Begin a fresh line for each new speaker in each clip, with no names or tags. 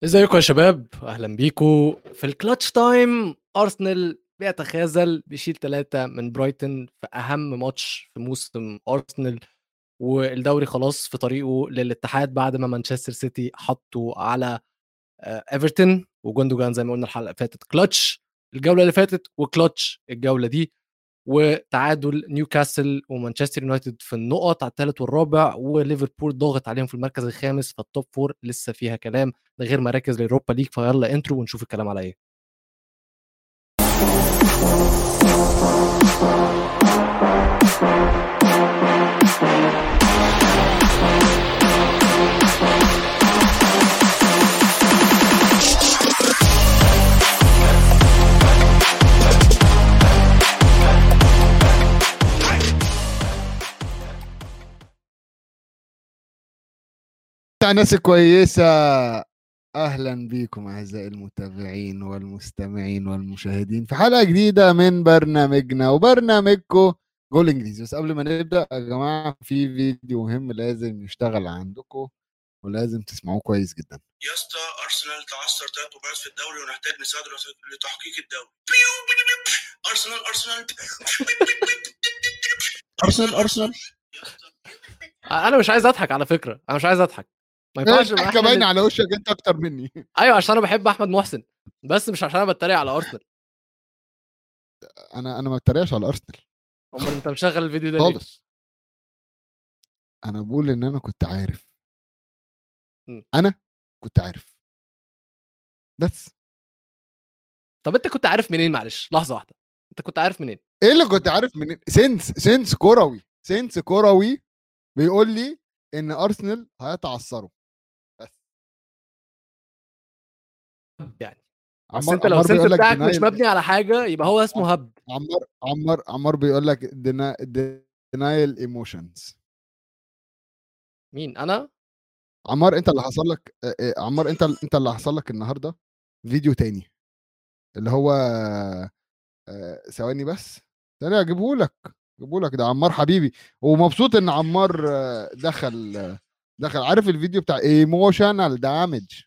ازيكم يا شباب اهلا بيكم في الكلاتش تايم ارسنال بيتخاذل بيشيل ثلاثة من برايتون في اهم ماتش في موسم ارسنال والدوري خلاص في طريقه للاتحاد بعد ما مانشستر سيتي حطوا على آه، ايفرتون وجوندوجان زي ما قلنا الحلقه اللي فاتت كلاتش الجوله اللي فاتت وكلاتش الجوله دي وتعادل نيوكاسل ومانشستر يونايتد في النقط على الثالث والرابع وليفربول ضاغط عليهم في المركز الخامس فالتوب فور لسه فيها كلام ده غير مراكز الاوروبا ليج فيلا انترو ونشوف الكلام على ايه
ناس كويسة أهلا بكم أعزائي المتابعين والمستمعين والمشاهدين في حلقة جديدة من برنامجنا وبرنامجكم جول إنجليزي بس قبل ما نبدأ يا جماعة في فيديو مهم لازم يشتغل عندكم ولازم تسمعوه كويس جدا
يا اسطى ارسنال تعثر ثلاث مباريات في الدوري ونحتاج نساعده لتحقيق الدوري ارسنال ارسنال
أرسنال أرسنال
انا مش عايز اضحك على فكره انا مش عايز اضحك ما ينفعش يبقى
الضحكة
إحنا
باينة
الات-
على وشك أنت أكتر مني
ايوه عشان انا بحب احمد محسن بس مش عشان انا بتريق على ارسنال
أنا أنا ما بتريقش على أرسنال
امال انت مشغل الفيديو ده ليه؟
خالص أنا بقول إن أنا كنت عارف
م.
أنا كنت عارف بس
طب انت كنت عارف منين معلش لحظه واحده انت كنت عارف منين
ايه اللي كنت عارف من سنس سنس كروي سنس كروي بيقول لي ان ارسنال هيتعثروا بس
يعني بس
عمار
انت لو
عمار
السنس
بيقول لك
بتاعك مش
denial-
مبني على حاجه يبقى هو اسمه هبد
عمار عمار عمار بيقول لك denial ايموشنز
مين انا
عمار انت اللي حصل لك اه، اه، عمار انت انت اللي حصل لك النهارده فيديو تاني اللي هو اه، ثواني بس ثاني اجيبه لك اجيبه لك ده عمار حبيبي ومبسوط ان عمار اه، دخل اه، دخل عارف الفيديو بتاع ايموشنال دامج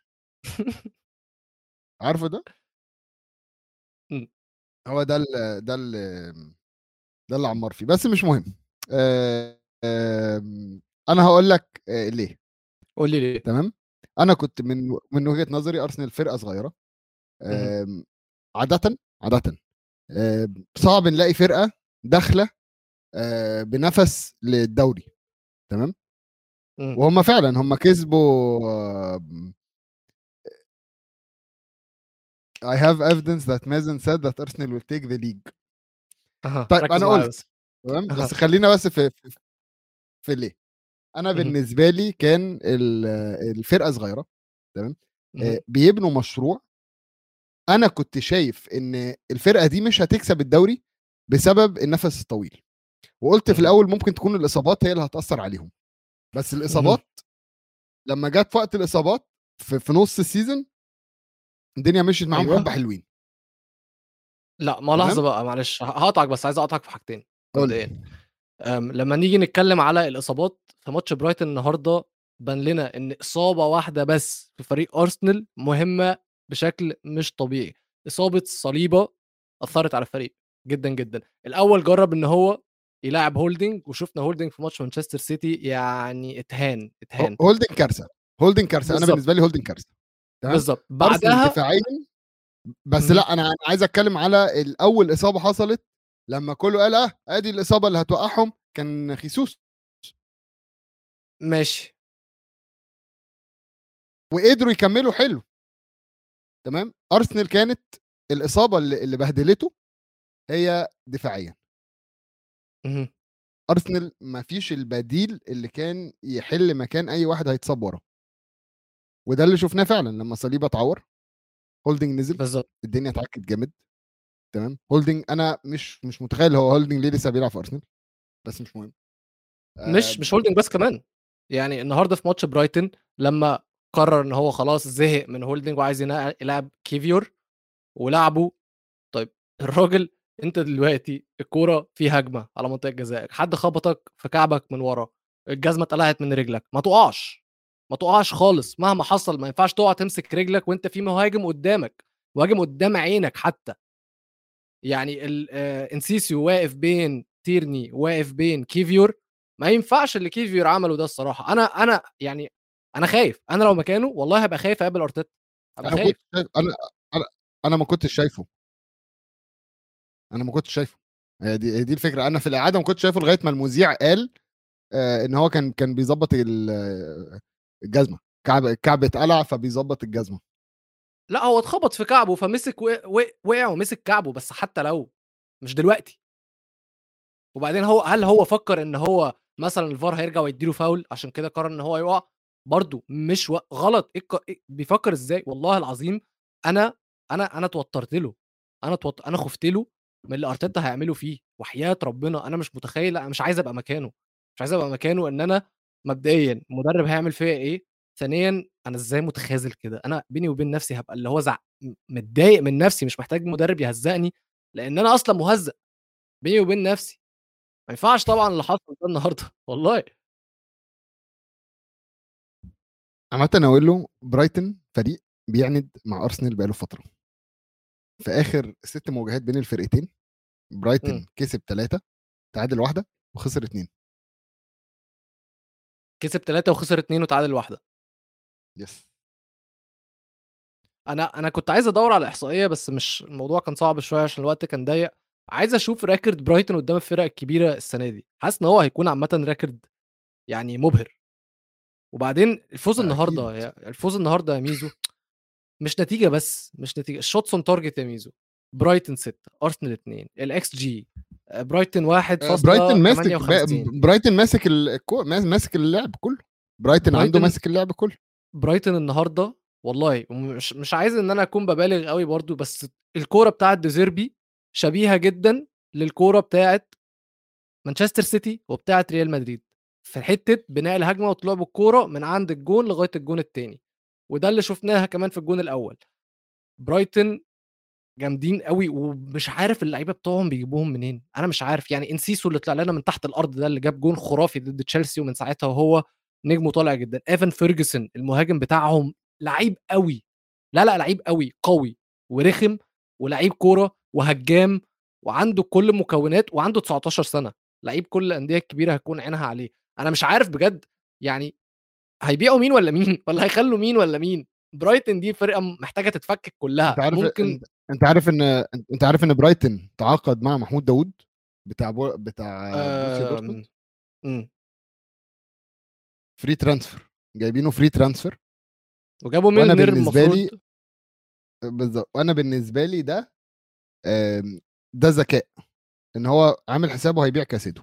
عارفه ده؟
مم.
هو ده ال ده ال ده اللي عمار فيه بس مش مهم آه، آم، انا هقول لك آه، ليه
قول لي ليه
تمام انا كنت من من وجهه نظري ارسنال فرقه صغيره آم، عاده عاده آم، صعب نلاقي فرقه داخله آه، بنفس للدوري تمام
مم.
وهم فعلا هم كسبوا آم، I have evidence that Mazen said that Arsenal will take the league
أها،
طيب،
ركز
أنا
معايا
قلت.
بس.
تمام
أها.
بس خلينا بس في في, في ليه انا
مهم.
بالنسبه لي كان ال- الفرقه صغيره تمام
مهم.
آه، بيبنوا مشروع انا كنت شايف ان الفرقه دي مش هتكسب الدوري بسبب النفس الطويل وقلت في
مهم.
الاول ممكن تكون الاصابات هي اللي هتاثر عليهم بس الاصابات لما جت في وقت الاصابات في, في نص السيزون الدنيا مشيت معاهم
أيوة.
حبه حلوين
لا ما
تمام؟
لحظه بقى معلش ه- هقطعك بس عايز اقطعك في حاجتين
قول
مبدئيا أم، لما نيجي نتكلم على الاصابات في ماتش برايتون النهارده بان لنا ان اصابه واحده بس في فريق ارسنال مهمه بشكل مش طبيعي اصابه صليبه اثرت على الفريق جدا جدا الاول جرب ان هو يلاعب هولدنج وشفنا هولدنج في ماتش مانشستر سيتي يعني اتهان اتهان
هولدنج كارثه هولدنج كارثه انا
بالظبط.
بالنسبه لي هولدنج كارثه تمام؟
بالظبط
ارسنال
بعدها
دفاعيا بس
مهم.
لا انا أنا عايز اتكلم على الاول اصابه حصلت لما كله قال اه ادي الاصابه اللي هتوقعهم كان خيسوس
ماشي
وقدروا يكملوا حلو تمام ارسنال كانت الاصابه اللي, اللي بهدلته هي دفاعيا
مهم.
ارسنال ما فيش البديل اللي كان يحل مكان اي واحد هيتصاب ورا وده اللي شفناه فعلا لما صليبه اتعور هولدنج نزل
بالظبط
الدنيا اتعكت جامد تمام هولدنج انا مش مش متخيل هو هولدنج ليه لسه بيلعب في ارسنال بس مش مهم
مش مش هولدنج بس كمان يعني النهارده في ماتش برايتون لما قرر ان هو خلاص زهق من هولدنج وعايز ينا- يلعب كيفيور ولعبه طيب الراجل انت دلوقتي الكوره في هجمه على منطقه جزائك حد خبطك في كعبك من ورا الجزمه اتقلعت من رجلك ما تقعش ما تقعش خالص مهما حصل ما ينفعش تقع تمسك رجلك وانت في مهاجم قدامك مهاجم قدام عينك حتى يعني ال- آه، انسيسيو واقف بين تيرني واقف بين كيفيور ما ينفعش اللي كيفيور عمله ده الصراحه انا انا يعني انا خايف انا لو مكانه والله هبقى خايف اقابل ارتيتا هبقى
انا
خايف
كنت شايف انا انا انا ما كنتش شايفه انا ما كنتش شايفه هي دي هي دي الفكره انا في القعده ما كنتش شايفه لغايه ما المذيع قال آه ان هو كان كان بيظبط ال- آه، الجزمه كعب الكعب اتقلع فبيظبط الجزمه
لا هو اتخبط في كعبه فمسك وق- وق- وقع ومسك كعبه بس حتى لو مش دلوقتي وبعدين هو هل هو فكر ان هو مثلا الفار هيرجع ويديله فاول عشان كده قرر ان هو يقع برضه مش و... غلط إيه الق- إيه بيفكر ازاي والله العظيم انا انا انا اتوترت له انا توت... انا خفت له من اللي ارتيتا هيعمله فيه وحياه ربنا انا مش متخيل انا مش عايز ابقى مكانه مش عايز ابقى مكانه ان انا مبدئيا مدرب هيعمل فيا ايه ثانيا انا ازاي متخاذل كده انا بيني وبين نفسي هبقى اللي هو زع... م- متضايق من نفسي مش محتاج مدرب يهزقني لان انا اصلا مهزأ بيني وبين نفسي ما ينفعش طبعا اللي حصل ده النهارده والله
عامة انا اقول له برايتن فريق بيعند مع ارسنال بقاله فتره في اخر ست مواجهات بين الفرقتين برايتن
مم.
كسب ثلاثه تعادل واحده وخسر اثنين
كسب ثلاثة وخسر اثنين وتعادل واحدة
يس
انا انا كنت عايز ادور على احصائيه بس مش الموضوع كان صعب شويه عشان الوقت كان ضيق عايز اشوف ريكورد برايتون قدام الفرق الكبيره السنه دي حاسس ان هو هيكون عامه ريكورد يعني مبهر وبعدين الفوز
أكيد.
النهارده يا- الفوز النهارده يا ميزو مش نتيجه بس مش نتيجه الشوتس اون تارجت يا ميزو برايتون 6 ارسنال 2 الاكس جي برايتون 1
آه، برايتن ماسك با- برايتن ماسك الكو... ماس- ماسك اللعب كله برايتن عنده
برايتن-
ماسك اللعب كله
برايتون النهارده والله مش مش عايز ان انا اكون ببالغ قوي برضو بس الكوره بتاعت ديزيربي شبيهه جدا للكوره بتاعت مانشستر سيتي وبتاعت ريال مدريد في حته بناء الهجمه وطلوع بالكوره من عند الجون لغايه الجون الثاني وده اللي شفناها كمان في الجون الاول برايتون جامدين قوي ومش عارف اللعيبه بتوعهم بيجيبوهم منين انا مش عارف يعني انسيسو اللي طلع لنا من تحت الارض ده اللي جاب جون خرافي ضد تشيلسي ومن ساعتها وهو نجمه طالع جدا ايفان فيرجسون المهاجم بتاعهم لعيب قوي لا لا لعيب قوي قوي ورخم ولعيب كوره وهجام وعنده كل المكونات وعنده 19 سنه لعيب كل الانديه الكبيره هتكون عينها عليه انا مش عارف بجد يعني هيبيعوا مين ولا مين ولا هيخلوا مين ولا مين برايتن دي فرقه محتاجه تتفكك كلها
انت عارف
ممكن
انت, انت عارف ان انت عارف ان برايتن تعاقد مع محمود داوود بتاع بو... بتاع بروسيا دورتموند
امم
فري ترانسفير جايبينه فري ترانسفير
وجابوا
وأنا
ميلنر
بالنسبة لي-
المفروض
بالظبط وانا بالنسبه لي ده آم، ده ذكاء ان هو عامل حسابه هيبيع كاسيدو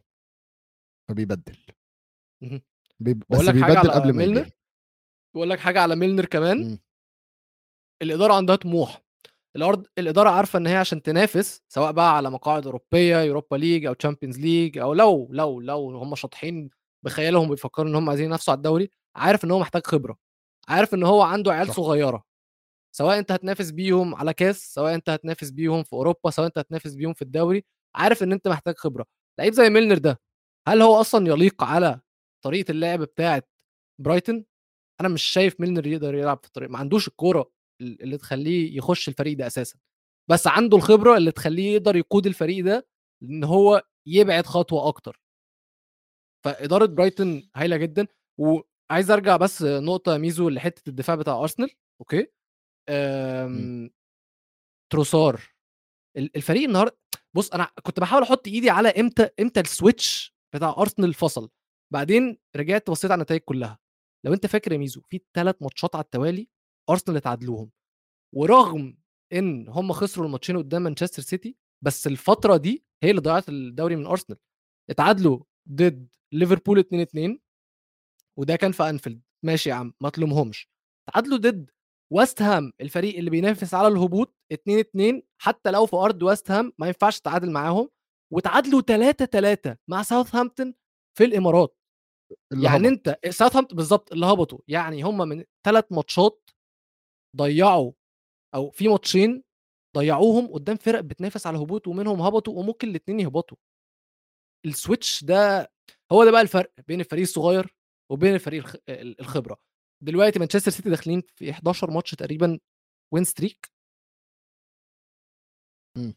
فبيبدل
مهم.
بي... بس
بقول لك حاجة
بيبدل
على
قبل ما
ميلنر؟
يبيع
بقول لك حاجه على ميلنر كمان
مم.
الاداره عندها طموح الارض الاداره عارفه ان هي عشان تنافس سواء بقى على مقاعد اوروبيه يوروبا ليج او تشامبيونز ليج او لو لو لو هم شاطحين بخيالهم بيفكروا ان هم عايزين ينافسوا على الدوري عارف ان هو محتاج خبره عارف ان هو عنده عيال
صح.
صغيره سواء انت هتنافس بيهم على كاس سواء انت هتنافس بيهم في اوروبا سواء انت هتنافس بيهم في الدوري عارف ان انت محتاج خبره لعيب زي ميلنر ده هل هو اصلا يليق على طريقه اللعب بتاعه برايتون انا مش شايف ميلنر يقدر يلعب في الطريق ما عندوش الكوره اللي تخليه يخش الفريق ده اساسا بس عنده الخبره اللي تخليه يقدر يقود الفريق ده ان هو يبعد خطوه اكتر فاداره برايتون هايله جدا وعايز ارجع بس نقطه ميزو لحته الدفاع بتاع ارسنال اوكي أم... تروسار ال- الفريق النهارده بص انا كنت بحاول احط ايدي على امتى امتى السويتش بتاع ارسنال فصل بعدين رجعت بصيت على النتائج كلها لو انت فاكر يا ميزو في ثلاث ماتشات على التوالي ارسنال اتعادلوهم ورغم ان هم خسروا الماتشين قدام مانشستر سيتي بس الفتره دي هي اللي ضيعت الدوري من ارسنال اتعادلوا ضد ليفربول 2 2 وده كان في انفيلد ماشي يا عم ما تلومهمش تعادلوا ضد ويست هام الفريق اللي بينافس على الهبوط 2 2 حتى لو في ارض ويست هام ما ينفعش تتعادل معاهم وتعادلوا 3 3 مع ساوثهامبتون في الامارات
اللي
يعني
هبط.
انت ساوثهامبتون بالظبط اللي هبطوا يعني هم من ثلاث ماتشات ضيعوا او في ماتشين ضيعوهم قدام فرق بتنافس على الهبوط ومنهم هبطوا وممكن الاثنين يهبطوا السويتش ده هو ده بقى الفرق بين الفريق الصغير وبين الفريق الخ- الخبره دلوقتي مانشستر سيتي داخلين في 11 ماتش تقريبا وين ستريك
مم.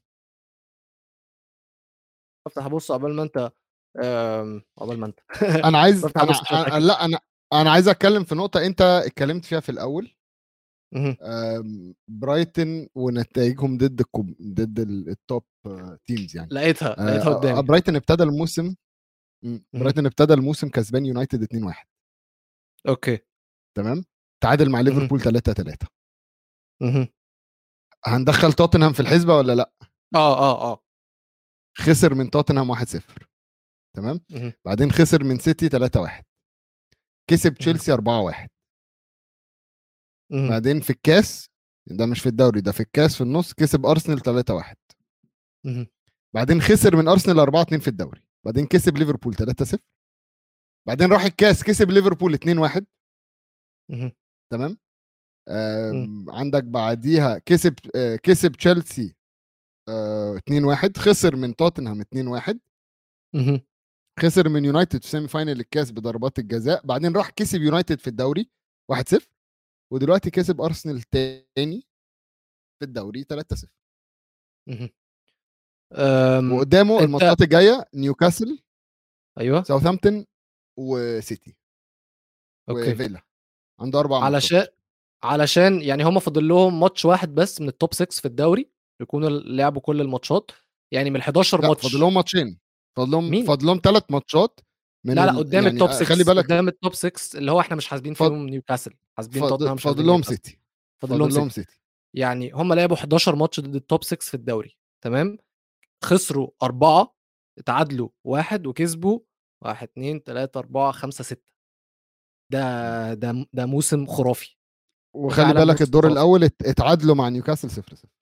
افتح ابص قبل ما انت آم، قبل ما انت
انا عايز
بفتح
انا
أبص عشان
أنا-
أتأكد.
لا انا انا عايز اتكلم في نقطه انت اتكلمت فيها في الاول
مهم.
آم، برايتن ونتائجهم ضد الكوب ضد ال- التوب آه، تيمز يعني
لقيتها لقيتها
آه،
قدامي
برايتن ابتدى الموسم مم، برايتن ابتدى الموسم كسبان يونايتد 2-1
اوكي
تمام تعادل مع
مهم.
ليفربول 3-3
مهم.
هندخل توتنهام في الحسبه ولا لا
اه اه اه
خسر من توتنهام 1-0 تمام
مهم.
بعدين خسر من سيتي 3-1 كسب تشيلسي 4-1
مهم.
بعدين في الكاس ده مش في الدوري ده في الكاس في النص كسب ارسنال 3-1
مهم.
بعدين خسر من ارسنال 4-2 في الدوري بعدين كسب ليفربول 3-0 بعدين راح الكاس كسب ليفربول 2-1
مهم.
تمام آم، عندك بعديها كسب آه، كسب تشيلسي آه، 2-1 خسر من توتنهام 2-1
مهم.
خسر من يونايتد في سيمي فاينل الكاس بضربات الجزاء بعدين راح كسب يونايتد في الدوري 1-0 ودلوقتي كسب ارسنال تاني في الدوري 3-0
مهم. أم،
وقدامه
أنت-
الماتشات الجايه نيوكاسل
ايوه
ساوثهامبتون وسيتي
اوكي
وفيلا عنده اربع ماتشات.
علشان علشان يعني هم فاضل لهم ماتش واحد بس من التوب 6 في الدوري يكونوا لعبوا كل الماتشات يعني من ال 11
لا
ماتش
فاضل لهم ماتشين فاضل لهم
مين؟
فاضل لهم ثلاث ماتشات من
لا لا
ال-
قدام
يعني
التوب
آه،
6
خلي بالك
قدام التوب 6 اللي هو احنا مش حاسبين
فاض-
فيهم نيوكاسل حاسبين توتنهام
فاضل
مش
فاضل
حاسبين
لهم
نيوكاسل.
سيتي
فاضل لهم
فاضل لهم
سيتي
سيتي
يعني هم لعبوا 11 ماتش ضد التوب 6 في الدوري تمام خسروا أربعة اتعادلوا واحد وكسبوا واحد اتنين تلاتة أربعة خمسة ستة ده ده ده موسم خرافي
وخلي
فعلا
بالك
موسم
الدور
خرافي.
الاول ات- اتعادلوا مع نيوكاسل 0 0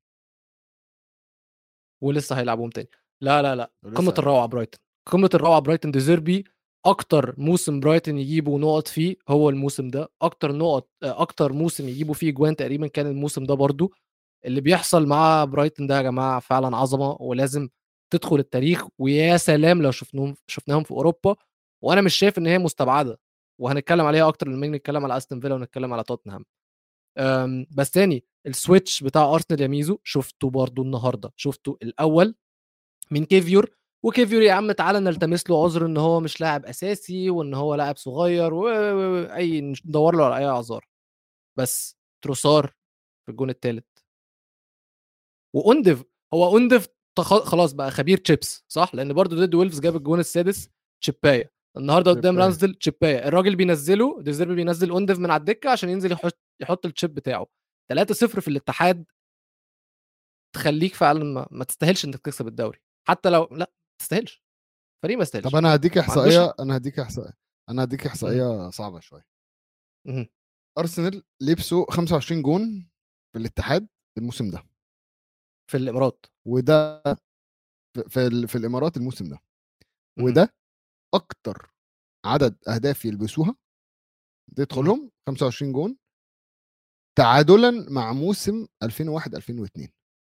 ولسه هيلعبوهم تاني لا لا لا
ولسه
قمة
هيلعبوا.
الروعة برايتون قمة الروعة برايتون ديزيربي أكتر موسم برايتون يجيبوا نقط فيه هو الموسم ده أكتر نقط أكتر موسم يجيبوا فيه جوان تقريبا كان الموسم ده برضو اللي بيحصل مع برايتون ده يا جماعة فعلا عظمة ولازم تدخل التاريخ ويا سلام لو شفناهم شفناهم في أوروبا وأنا مش شايف إن هي مستبعدة وهنتكلم عليها أكتر لما نيجي نتكلم على أستون فيلا ونتكلم على توتنهام أم، بس تاني السويتش بتاع ارسنال يا ميزو شفته برضو النهارده شفته الاول من كيفيور وكيفيور يا عم تعالى نلتمس له عذر ان هو مش لاعب اساسي وان هو لاعب صغير واي ندور له على اي اعذار بس تروسار في الجون الثالث واوندف هو اوندف تخ- خلاص بقى خبير تشيبس صح لان برضو ضد ويلفز جاب الجون السادس تشيبايه النهارده قدام
تشيباية.
رانسدل تشيبايه الراجل بينزله ديزيربي بينزل اوندف من على الدكه عشان ينزل يحط يحط التشيب بتاعه 3-0 في الاتحاد تخليك فعلا ما, ما تستاهلش انك تكسب الدوري حتى لو لا ما تستاهلش فريق ما يستاهلش
طب انا هديك
عندوش-
احصائيه انا هديك احصائيه انا هديك احصائيه صعبه شويه
مهم.
ارسنال لبسوا 25 جون في الاتحاد الموسم ده
في الامارات
وده في- في ال- في الامارات الموسم ده
مهم.
وده اكتر عدد اهداف يلبسوها تدخلهم 25 جون تعادلا مع موسم 2001 2002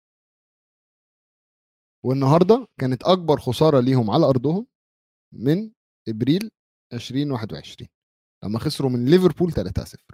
والنهارده كانت اكبر خساره ليهم على ارضهم من ابريل 2021 لما خسروا من ليفربول 3-0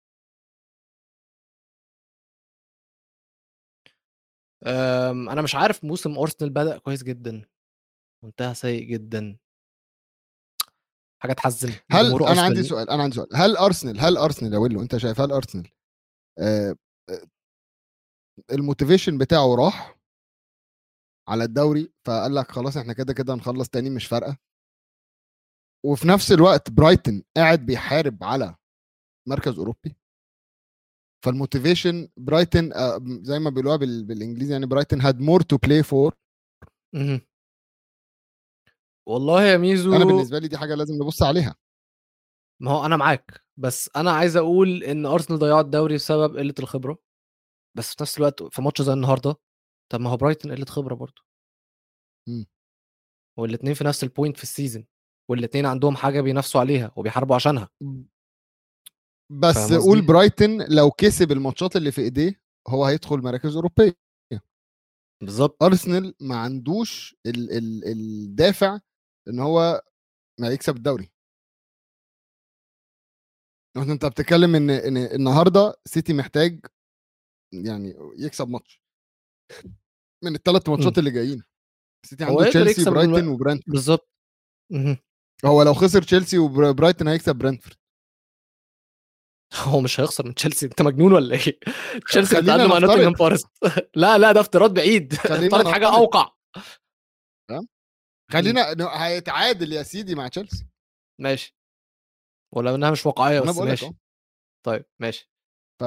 أم، انا مش عارف موسم ارسنال بدا كويس جدا منتهى سيء جدا حاجه تحزن
هل
جمهور
انا عندي
أرسنال.
سؤال انا عندي سؤال هل ارسنال هل ارسنال يا ويلو انت شايف هل ارسنال آه آه، الموتيفيشن بتاعه راح على الدوري فقال لك خلاص احنا كده كده هنخلص تاني مش فارقه وفي نفس الوقت برايتن قاعد بيحارب على مركز اوروبي فالموتيفيشن برايتن آه، زي ما بيقولوها بال- بالانجليزي يعني برايتن هاد مور تو بلاي فور
مهم. والله يا ميزو
انا بالنسبه لي دي حاجه لازم نبص عليها
ما هو انا معاك بس انا عايز اقول ان ارسنال ضيعوا الدوري بسبب قله الخبره بس في نفس الوقت في ماتش زي النهارده طب ما هو برايتون قله خبره برضه
مم.
والاثنين في نفس البوينت في السيزون والاثنين عندهم حاجه بينافسوا عليها وبيحاربوا عشانها
بس
فاهم قصدي؟
قول برايتن لو كسب الماتشات اللي في ايديه هو هيدخل مراكز اوروبيه
بالظبط
ارسنال ما عندوش ال ال الدافع ان هو ما يكسب الدوري انت بتتكلم ان ان النهارده سيتي محتاج يعني يكسب ماتش من الثلاث ماتشات اللي جايين سيتي
هو
عنده
يقدر
تشيلسي
يكسب
برايتون
الم-
وبرنت
بالظبط مهم.
هو لو خسر تشيلسي وبرايتون هيكسب برنتفورد
هو مش هيخسر من تشيلسي انت مجنون ولا ايه؟ تشيلسي
خلينا
بتتعادل مع
نفترض.
نوتنجهام فورست لا لا ده افتراض بعيد
خلينا
افترض حاجه
نفترض.
اوقع
خلينا ن- هيتعادل يا سيدي مع تشيلسي
ماشي ولو انها مش واقعيه
انا
بس
بقول لك
ماشي
اهو
طيب ماشي
ف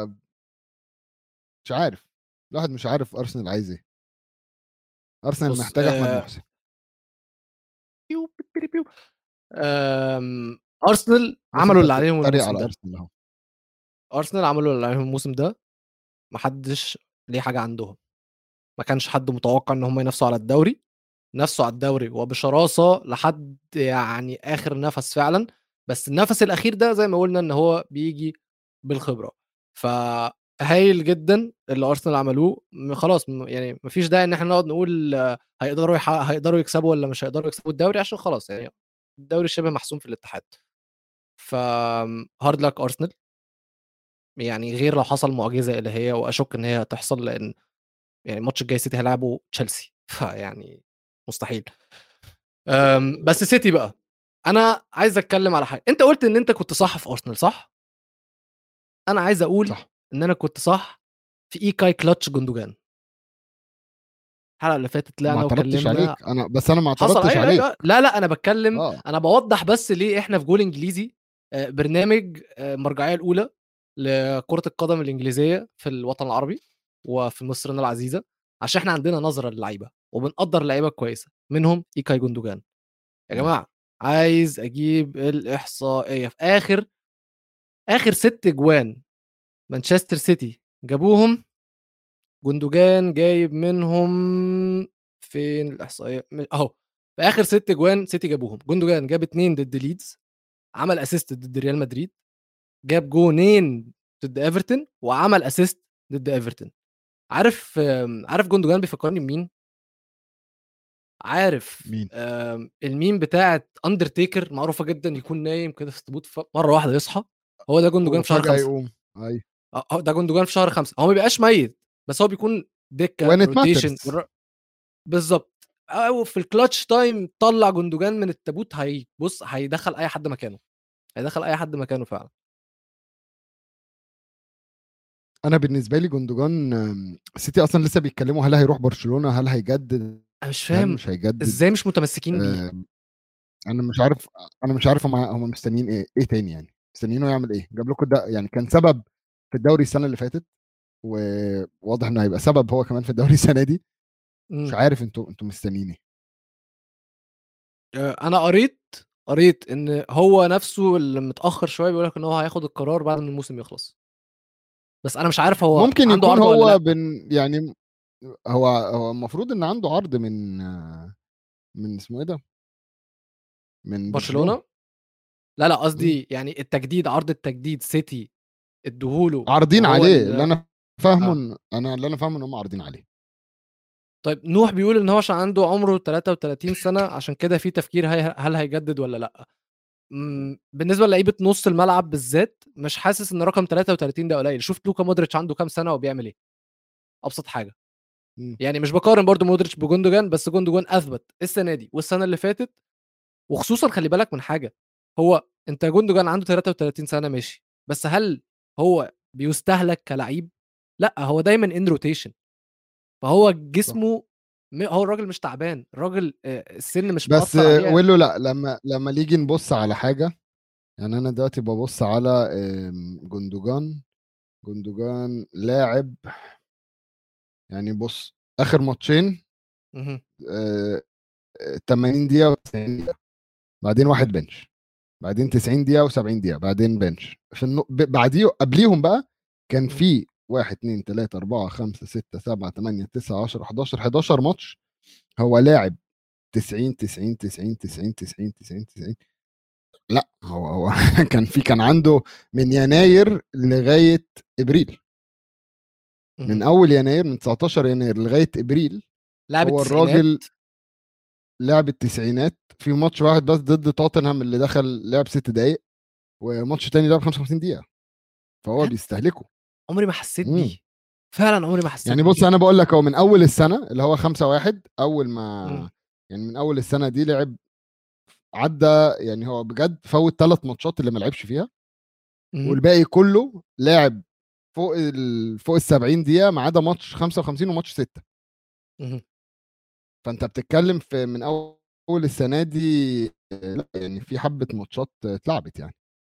مش عارف الواحد مش عارف ارسنال عايز ايه ارسنال
بص،
محتاج احمد
آه،
محسن
بيو بيو بيو. أم، ارسنال
بص
عملوا
انت
اللي عليهم
بتتريق
الموسم
على
ده
ارسنال اهو
ارسنال عملوا اللي عليهم الموسم ده محدش ليه حاجه عندهم ما كانش حد متوقع ان هم ينافسوا على الدوري نفسوا على الدوري وبشراسه لحد يعني اخر نفس فعلا بس النفس الاخير ده زي ما قلنا ان هو بيجي بالخبره فهايل جدا اللي ارسنال عملوه م- خلاص م- يعني مفيش داعي ان احنا نقعد نقول آه، هيقدروا يح... هيقدروا يكسبوا ولا مش هيقدروا يكسبوا الدوري عشان خلاص يعني الدوري شبه محسوم في الاتحاد ف هارد لك ارسنال يعني غير لو حصل معجزه الهيه واشك ان هي هتحصل لان يعني الماتش الجاي سيتي هيلعبوا تشيلسي فيعني مستحيل أم، بس سيتي بقى انا عايز اتكلم على حاجه انت قلت ان انت كنت صح في ارسنال صح انا عايز اقول
صح.
ان انا كنت صح في ايكاي كلاتش جوندوجان الحلقه اللي فاتت
ما
طلعنا
اعترضتش
وكلمنا
عليك انا بس انا ما
حصل
اعترضتش
أيوة
عليك
أيوة. لا لا انا بتكلم
اه
انا بوضح بس ليه احنا في جول انجليزي آه، برنامج آه، المرجعيه الاولى لكره القدم الانجليزيه في الوطن العربي وفي مصرنا العزيزه عشان احنا عندنا نظره للعيبه وبنقدر لعيبه كويسه منهم ايكاي جوندوجان يا
مم.
جماعه عايز اجيب الاحصائيه في اخر اخر ست جوان مانشستر سيتي جابوهم جوندوجان جايب منهم فين الاحصائيه م- اهو في اخر ست جوان سيتي جابوهم جوندوجان جاب اتنين ضد ليدز عمل اسيست ضد ريال مدريد جاب جونين ضد ايفرتون وعمل اسيست ضد ايفرتون عارف آم، عارف جوندوجان بيفكرني بمين عارف
مين؟
آم، الميم بتاعت اندرتيكر معروفه جدا يكون نايم كده في التابوت ف- مره واحده يصحى هو ده جوندوجان في شهر
وفجأة
خمسة
يقوم ايوه
آه، هو ده جوندوجان في شهر خمسة هو ما بيبقاش ميت بس هو بيكون دكه
When it
روتيشن
matters.
والر- بالظبط او في الكلاتش تايم طلع جوندوجان من التابوت هي بص هيدخل اي حد مكانه هيدخل اي حد مكانه فعلا
انا بالنسبه لي جوندوجان آم، سيتي اصلا لسه بيتكلموا هل هيروح برشلونه هل هيجدد
انا مش
هل
فاهم
مش هيجدد
ازاي مش متمسكين بيه
آه، انا مش عارف انا مش عارف هم هم مستنيين ايه ايه تاني يعني مستنيينه يعمل ايه جاب لكم ده يعني كان سبب في الدوري السنه اللي فاتت وواضح انه هيبقى سبب هو كمان في الدوري السنه دي
مم.
مش عارف انتوا انتوا مستنيين ايه
آه، انا قريت قريت ان هو نفسه اللي متاخر شويه بيقول لك ان هو هياخد القرار بعد ما الموسم يخلص بس انا مش عارف هو
ممكن
عنده
يكون
عرض ولا
هو
لا
بن يعني هو هو المفروض ان عنده عرض من آه، من اسمه ايه ده من
برشلونه لا لا قصدي يعني التجديد عرض التجديد سيتي ادوهوله
عارضين
وهو
عليه
ال-
اللي انا فاهمه
آه.
ان انا اللي انا فاهمه ان هم عارضين عليه
طيب نوح بيقول ان هو عشان عنده عمره 33 سنه عشان كده في تفكير هي هل هيجدد ولا لا مم، بالنسبه للعيبه نص الملعب بالذات مش حاسس ان رقم 33 ده قليل شفت لوكا مودريتش عنده كام سنه وبيعمل ايه ابسط حاجه
مم.
يعني مش بقارن برضو مودريتش بجوندوجان بس جوندوجان اثبت السنه دي والسنه اللي فاتت وخصوصا خلي بالك من حاجه هو انت جوندوجان عنده 33 سنه ماشي بس هل هو بيستهلك كلعيب لا هو دايما ان روتيشن فهو جسمه م- هو الراجل مش تعبان الراجل آه، السن مش
بس
مأثر عليه
ويلو لا لما لما نيجي نبص على حاجه يعني انا دلوقتي ببص على آم، جوندوجان جوندوجان لاعب يعني بص اخر ماتشين
مهم.
آه، آه، 80 دقيقه و90 دقيقه بعدين واحد بنش بعدين 90 دقيقه و70 دقيقه بعدين بنش في النو... ب- بعديه قبليهم بقى كان في 1 2 3 4 5 6 7 8 9 10 11 11 ماتش هو لاعب 90 90 90 90 90 90 90 لا هو هو كان في كان عنده من يناير لغايه ابريل من
مهم.
اول يناير من 19 يناير لغايه ابريل
لاعب
هو
التسعينات
الراجل لعب التسعينات في ماتش واحد بس ضد توتنهام اللي دخل لعب ست دقايق وماتش تاني لعب 55 دقيقه فهو
ها؟
بيستهلكه
عمري ما حسيت
مم.
بيه فعلا عمري ما حسيت
يعني بص
بيه.
انا بقول لك هو من اول السنه اللي هو 5 1 اول ما
مم.
يعني من اول السنه دي لعب عدى يعني هو بجد فوت ثلاث ماتشات اللي ما لعبش فيها
مم.
والباقي كله لاعب فوق ال فوق ال 70 دقيقه ما عدا ماتش 55 وماتش 6
مم.
فانت بتتكلم في من اول السنه دي لا يعني في حبه ماتشات اتلعبت يعني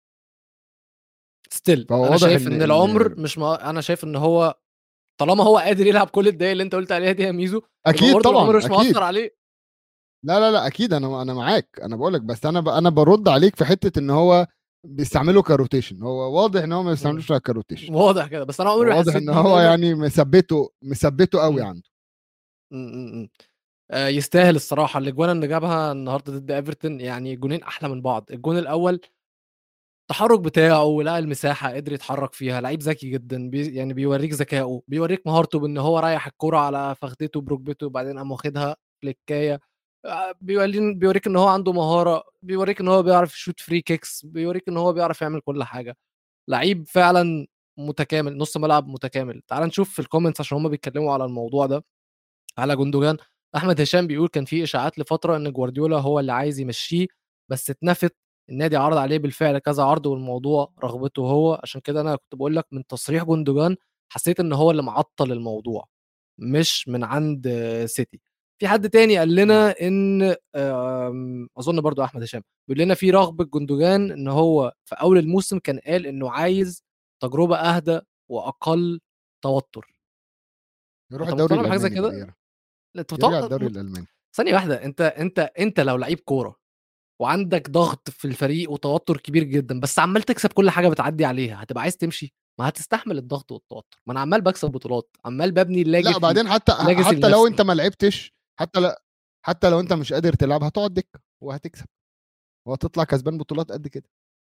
ستيل
فهو
انا
واضح
شايف
إن-
ان
إن-
العمر مش ما... انا شايف ان هو طالما هو قادر يلعب كل الدقايق اللي انت قلت عليها دي يا ميزو يبقى
اكيد
برضه
طبعا
العمر مش
اكيد
مؤثر عليه
لا لا لا اكيد انا انا معاك انا بقول لك بس انا ب... انا برد عليك في حته ان هو بيستعمله كروتيشن هو واضح ان هو ما بيستعملوش كروتيشن
واضح كده بس انا عمري ما
واضح
حسيت
ان
بيه
هو
دايماً.
يعني مثبته مثبته قوي
مم.
عنده
م- م- م. آه، يستاهل الصراحه الاجوان اللي جابها النهارده ضد ايفرتون يعني جونين احلى من بعض الجون الاول التحرك بتاعه ولقى المساحه قدر يتحرك فيها لعيب ذكي جدا بي يعني بيوريك ذكائه بيوريك مهارته بان هو رايح الكرة على فخدته بركبته وبعدين قام واخدها فليكايه آه، بيوريك بيوريك ان هو عنده مهاره بيوريك ان هو بيعرف يشوت فري كيكس بيوريك ان هو بيعرف يعمل كل حاجه لعيب فعلا متكامل نص ملعب متكامل تعال نشوف في الكومنتس عشان هم بيتكلموا على الموضوع ده على جوندوجان احمد هشام بيقول كان في اشاعات لفتره ان جوارديولا هو اللي عايز يمشيه بس اتنفت النادي عرض عليه بالفعل كذا عرض والموضوع رغبته هو عشان كده انا كنت بقول لك من تصريح جوندوجان حسيت ان هو اللي معطل الموضوع مش من عند آه، سيتي في حد تاني قال لنا ان آم، اظن برضو احمد هشام بيقول لنا في رغبه جوندوجان ان هو في اول الموسم كان قال انه عايز تجربه اهدى واقل توتر
يروح
أنت
الدوري
مقتنع بحاجة زي
الالماني
كده؟
بقى يرجع.
انت
يرجع
متوقع-
الدوري الالماني
ثانية واحدة انت انت انت لو لعيب كورة وعندك ضغط في الفريق وتوتر كبير جدا بس عمال تكسب كل حاجة بتعدي عليها هتبقى عايز تمشي ما هتستحمل الضغط والتوتر ما انا عمال بكسب بطولات عمال ببني اللاجئ
لا بعدين حتى
legacy
حتى لو
لنفسي.
انت ما لعبتش حتى لا حتى لو انت مش قادر تلعب هتقعد دكه وهتكسب وهتطلع كسبان بطولات قد كده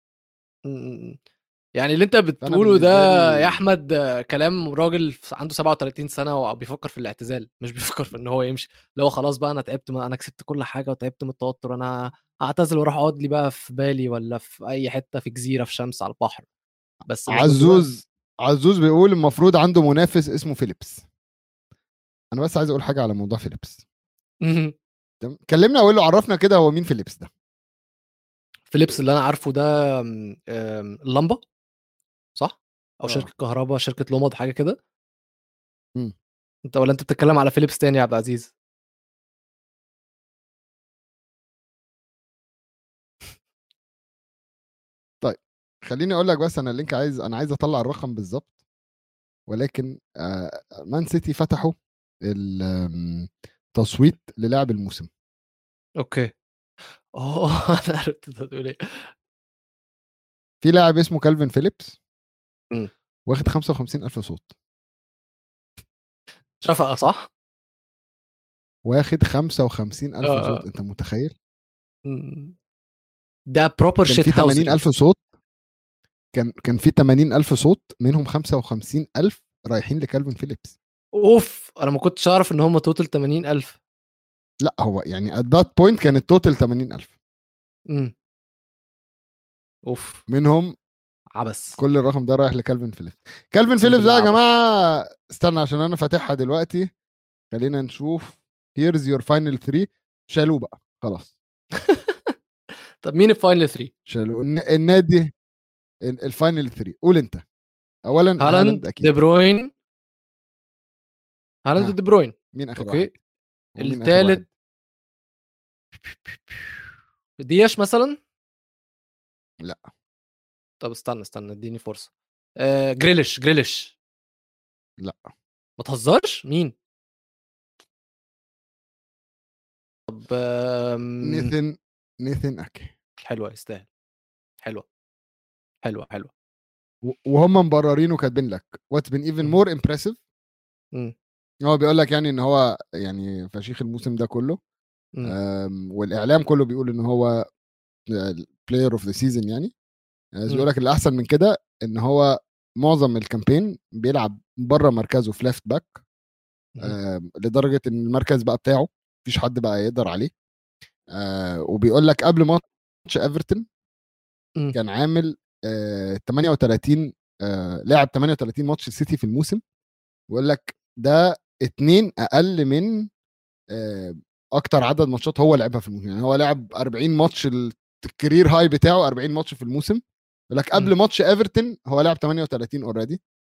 يعني اللي انت بتقوله ده
بالنسبة لي-
يا احمد آه، كلام راجل عنده 37 سنه وبيفكر في الاعتزال مش بيفكر في ان هو يمشي اللي هو خلاص بقى انا تعبت ما انا كسبت كل حاجه وتعبت من التوتر انا هعتزل واروح اقعد لي بقى في بالي ولا في اي حته في جزيره في شمس على البحر بس مش
عزوز عزوز بيقول المفروض عنده منافس اسمه فيليبس انا بس عايز اقول حاجه على موضوع فيليبس
جوارديولا.
تمام كلمنا وقول له عرفنا كده هو مين فيليبس ده
فيليبس اللي انا عارفه ده آم، آم، اللمبه صح او
آه.
شركه كهرباء شركه لومض حاجه كده
مم.
انت ولا انت بتتكلم على فيليبس تاني يا عبد العزيز
خليني اقول لك بس انا اللينك عايز انا عايز اطلع الرقم بالظبط ولكن آه، مان سيتي فتحوا التصويت للاعب الموسم
اوكي اه انا عرفت انت بتقول ايه
في لاعب اسمه كالفين فيليبس
مم.
واخد 55 الف صوت
شفقه صح؟
واخد 55 الف
آه.
صوت انت متخيل
مم. ده بروبر
كان
شيت
في
هاوس
80 الف صوت كان كان في 80 الف صوت منهم 55 الف رايحين لكالفين فيليبس
اوف انا ما كنتش اعرف ان هم توتال 80000
لا هو يعني ات ذات بوينت كان التوتال 80 الف
امم اوف
منهم
عبس
كل الرقم ده رايح لكالفين فيليبس كالفين
أقسم
فيليبس ده يا
بالله
جماعه استنى عشان انا فاتحها دلوقتي خلينا نشوف هيرز يور فاينل 3 شالوه بقى خلاص
طب مين الفاينل 3
شالوه الن- النادي ال- الفاينل 3 قول انت اولا هالاند
هالاند
اكيد
دي بروين هالاند
ها.
دي بروين
مين اخر
اوكي
واحد ومين آخر واحد؟
الثالث دياش مثلا
لا.
طب استنى استنى اديني فرصه آه جريليش جريليش
لا.
ما تهزرش مين طب آم،
نيثن نيثن اكي
حلوه يستاهل حلوه حلوه حلوه
و- وهم مبررين وكاتبين لك واتس بين ايفن
مم.
مور امبرسيف
مم.
هو بيقول لك يعني ان هو يعني فشيخ الموسم ده كله
مم.
أم، والاعلام كله بيقول ان هو بلاير اوف ذا سيزون يعني بس
مم.
بيقول لك الاحسن من كده ان هو معظم الكامبين بيلعب بره مركزه في ليفت باك
مم.
لدرجه ان المركز بقى بتاعه مفيش حد بقى يقدر عليه آه، وبيقول لك قبل ماتش ايفرتون
مم.
كان عامل آه 38 آه لعب 38 ماتش السيتي في الموسم بيقول لك ده اتنين اقل من آه اكتر عدد ماتشات هو لعبها في الموسم يعني هو لعب 40 ماتش ال- الكارير هاي بتاعه 40 ماتش في الموسم بيقول لك قبل
مم.
ماتش ايفرتون هو لعب 38 اوريدي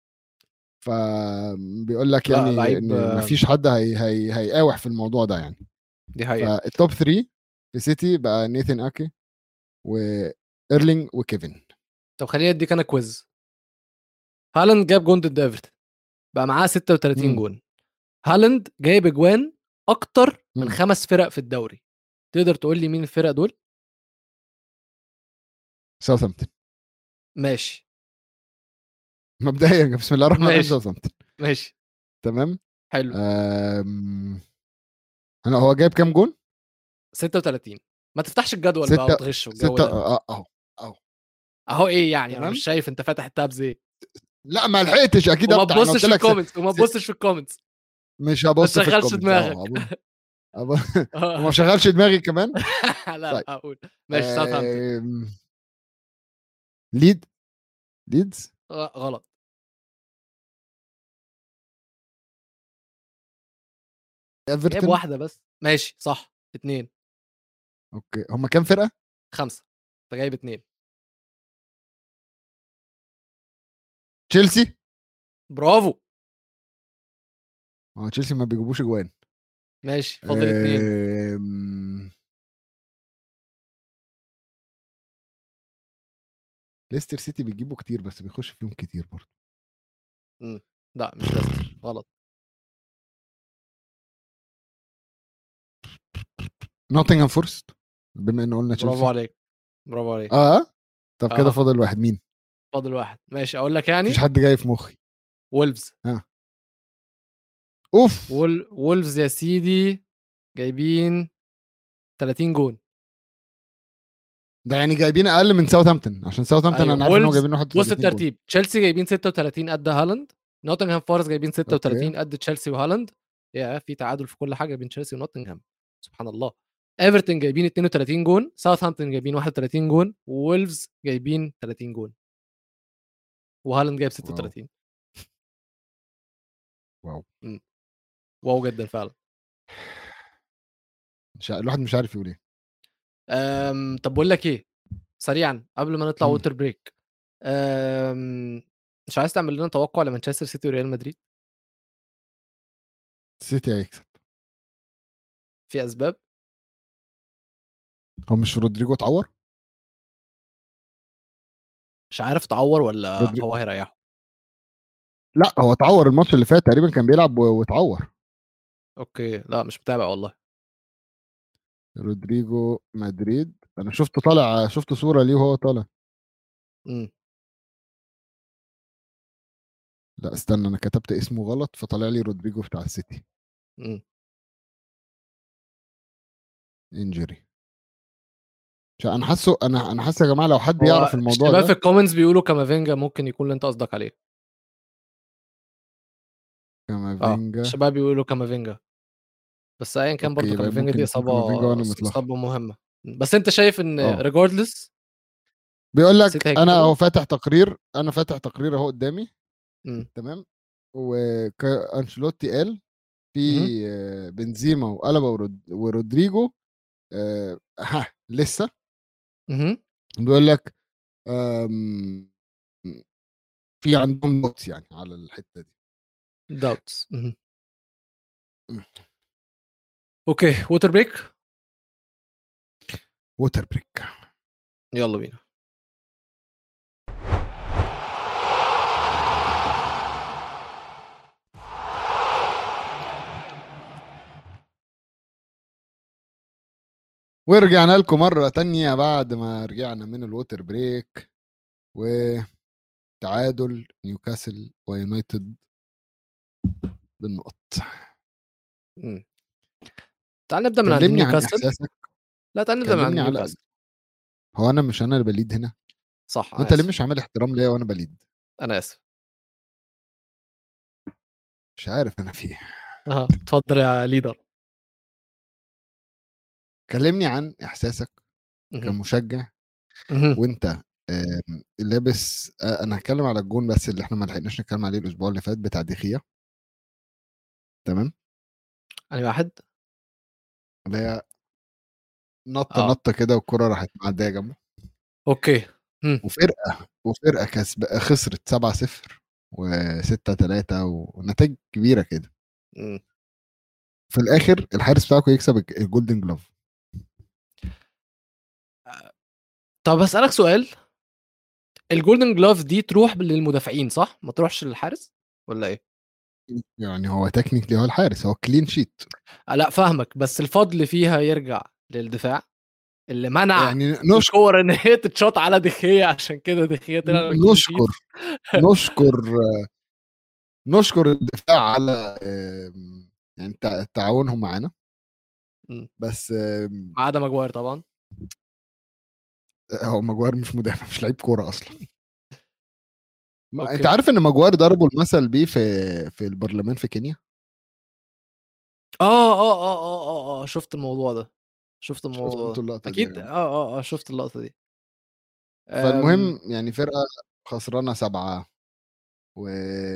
فبيقول لك
لا،
يعني
لعيب،
ان
آه،
مفيش حد هي هي هيقاوح في الموضوع ده يعني
دي حقيقه
فالتوب 3 في سيتي بقى نيثن اكي وايرلينج وكيفن
طب خليني اديك انا كويز هالاند جاب جون ضد ايفرتون بقى معاه 36
مم.
جون هالاند جايب اجوان اكتر من
مم.
خمس فرق في الدوري تقدر تقول لي مين الفرق دول
ساوثهامبتون
ماشي
مبدئيا بسم الله الرحمن الرحيم
ماشي.
ساوثهامبتون
ماشي
تمام
حلو
أم... انا هو جايب كام جون؟
36 ما تفتحش الجدول
ستة-
بقى وتغش والجو
ستة
ده
اه اهو اهو
اهو ايه يعني انا
تمام.
مش شايف انت فاتح التابز ايه
لا ما لحقتش اكيد
وما
افتح أنا
تبصش
قلت
في
لك س-
الكومنتس وما
س-
تبصش في الكومنتس
مش هبص
ما
في
تشغلش
الكومنتس
دماغك.
أهو، أبص- أبص- وما شغلش دماغي كمان
لا لا
طيب.
هقول ماشي ساوثهامبتون
أم... ليد ليدز
غ- غلط جايب
ايفرتون
واحده بس ماشي صح اتنين
اوكي هم كام فرقه؟
خمسه انت جايب اتنين
تشيلسي
برافو
اه تشيلسي ما بيجيبوش اجوان
ماشي فاضل اتنين
أم... ليستر سيتي بيجيبوا كتير بس بيخش فيهم كتير برضه
لا مش ليستر غلط
نوتنغهام فورست بما ان قلنا
برافو
تشيلسي
عليك برافو عليك
اه طب كده
آه.
فاضل واحد مين؟
فاضل واحد ماشي اقول لك يعني
مفيش حد جاي في مخي
وولفز
اوف
وول... وولفز يا سيدي جايبين 30 جون
ده يعني جايبين اقل من ساوثهامبتون عشان ساوثهامبتون
أيوة.
انا عارف ان هو
وولفز-
جايبين 31
بص
جول.
الترتيب تشيلسي جايبين 36 قد هالاند نوتنغهام فورست جايبين 36 قد تشيلسي وهالاند يا في تعادل في كل حاجه بين تشيلسي ونوتنغهام سبحان الله ايفرتون جايبين 32 جون ساوثهامبتون جايبين 31 جون وولفز جايبين 30 جون وهالاند جايب 36
واو.
مم. واو جدا فعلا
مش ع- الواحد مش عارف يقول ايه
أم... طب بقول لك ايه سريعا قبل ما نطلع
مم.
ووتر بريك أم... مش عايز تعمل لنا توقع لمانشستر سيتي وريال مدريد
سيتي هيكسب
في اسباب
هو مش رودريجو اتعور
مش عارف تعور ولا
رودري-
هو هيريحه
لا هو اتعور الماتش اللي فات تقريبا كان بيلعب و- واتعور
اوكي لا مش متابع والله
رودريجو مدريد انا شفته طالع شفت صوره ليه وهو طالع
امم
لا استنى انا كتبت اسمه غلط فطلع لي رودريجو بتاع السيتي
امم
انجري انا حاسه انا انا حاسس يا جماعه لو حد
هو
يعرف الموضوع
الشباب
ده
في الكومنتس بيقولوا كامافينجا ممكن يكون اللي انت قصدك عليه اه
كامافينجا
الشباب بيقولوا كامافينجا بس ايا كان
أوكي،
برضه
يبقى
كامافينجا
ممكن
دي
يكون
اصابه
كامافينجا وأنا متلخبط.
اصابه مهمه بس انت شايف ان
آه.
ريجاردلس
بيقول لك
سيتي
انا
هيكسبوا؟
اهو فاتح تقرير انا فاتح تقرير اهو قدامي
مم.
تمام وانشيلوتي قال في آه، بنزيما وقلبه ورود- ورودريجو آه، ها لسه
مهم.
بيقول لك آم، في عندهم دوتس يعني على الحته دي
داوتس
مم.
اوكي ووتر بريك
ووتر بريك
يلا بينا
ورجعنا لكم مرة تانية بعد ما رجعنا من الووتر بريك وتعادل نيوكاسل ويونايتد بالنقط
مم. تعال نبدا من عند
كلمني عن
نيوكاسل
احساسك
لا تعال نبدا من عند
كلمني على
نيوكاسل
هو انا مش انا اللي بليد هنا
صح
وانت
أنا
ليه
آسف.
مش عامل احترام ليا وانا بليد
انا اسف
مش عارف انا في ايه
اه اتفضل يا ليدر
كلمني عن احساسك
مهم.
كمشجع
مهم.
وانت آم، لابس آه، انا هتكلم على الجون بس اللي احنا ما لحقناش نتكلم عليه الاسبوع اللي فات بتاع ديخيا تمام
أنهي واحد
اللي هي نطه
آه.
نطه كده والكره راحت معديه جنبه
اوكي
وفرقه وفرقه كسب خسرت 7 0 و6 3 ونتائج كبيره كده
مم.
في الاخر الحارس بتاعكم يكسب الج- الجولدن جلوف
طب اسالك سؤال الجولدن جلوف دي تروح للمدافعين صح ما تروحش للحارس ولا ايه
يعني هو تكنيكلي هو الحارس هو كلين شيت
آه، لا فاهمك بس الفضل فيها يرجع للدفاع اللي منع
يعني نشكر
الكور ان هي تتشاط على دخيه عشان كده دخيه طلع
نشكر نشكر نشكر الدفاع على آم، يعني تع- تعاونهم معانا
مم.
بس آم،
ما عدا ماجواير طبعا
هو ماجوار مش مدافع مش لعيب كوره اصلا ما
أوكي.
انت عارف ان ماجوار ضربوا المثل بيه في في البرلمان في كينيا
اه اه اه اه اه اه شفت الموضوع ده شفت الموضوع
شفتوا
ده
اللقطه دي يا
اكيد
جماعة؟
اه اه اه شفت اللقطه دي أم،
فالمهم يعني فرقه خسرانه سبعه و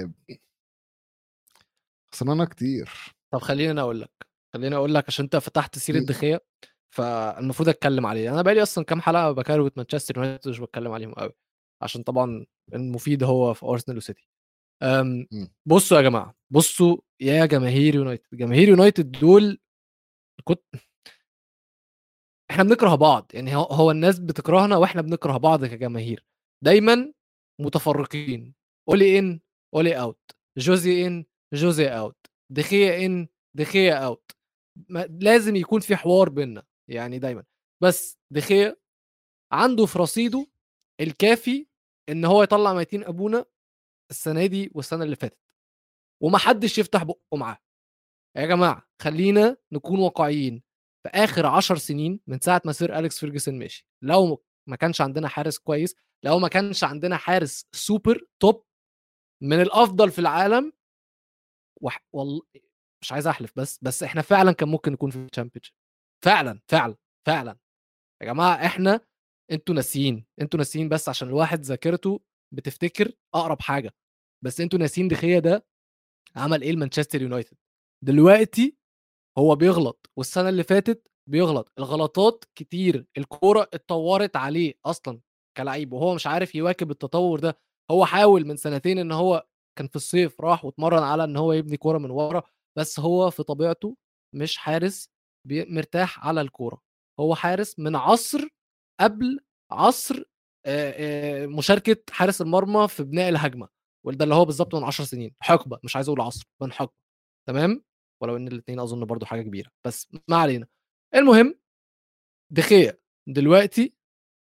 خسرانه كتير
طب خليني انا اقول لك خليني اقول لك عشان انت فتحت سيره
مم.
دخيه فالمفروض اتكلم عليه انا بقالي اصلا كام حلقه بكروت مانشستر يونايتد مش بتكلم عليهم قوي عشان طبعا المفيد هو في ارسنال وسيتي أم،
مم.
بصوا يا جماعه بصوا يا جماهير يونايتد جماهير يونايتد دول كنت احنا بنكره بعض يعني هو- هو الناس بتكرهنا واحنا بنكره بعض كجماهير دايما متفرقين اولي ان اولي اوت جوزي ان جوزي اوت دخيه ان دخيه اوت ما- لازم يكون في حوار بينا يعني دايما بس دخيه عنده في رصيده الكافي ان هو يطلع ميتين ابونا السنه دي والسنه اللي فاتت ومحدش يفتح بقه معاه يا جماعه خلينا نكون واقعيين في اخر عشر سنين من ساعه ما سير اليكس فيرجسون ماشي لو ما كانش عندنا حارس كويس لو ما كانش عندنا حارس سوبر توب من الافضل في العالم وح... والله مش عايز احلف بس بس احنا فعلا كان ممكن نكون في الشامبيونشيب فعلا فعلا فعلا يا جماعه احنا انتوا ناسيين انتوا ناسيين بس عشان الواحد ذاكرته بتفتكر اقرب حاجه بس انتوا ناسيين دخيه ده عمل ايه لمانشستر يونايتد دلوقتي هو بيغلط والسنه اللي فاتت بيغلط الغلطات كتير الكوره اتطورت عليه اصلا كلعيب وهو مش عارف يواكب التطور ده هو حاول من سنتين ان هو كان في الصيف راح واتمرن على ان هو يبني كوره من ورا بس هو في طبيعته مش حارس بي- مرتاح على الكوره هو حارس من عصر قبل عصر آه، آه، مشاركه حارس المرمى في بناء الهجمه وده اللي هو بالظبط من 10 سنين حقبه مش عايز اقول عصر من حقبه تمام ولو ان الاثنين اظن برضو حاجه كبيره بس ما علينا المهم دخيا دلوقتي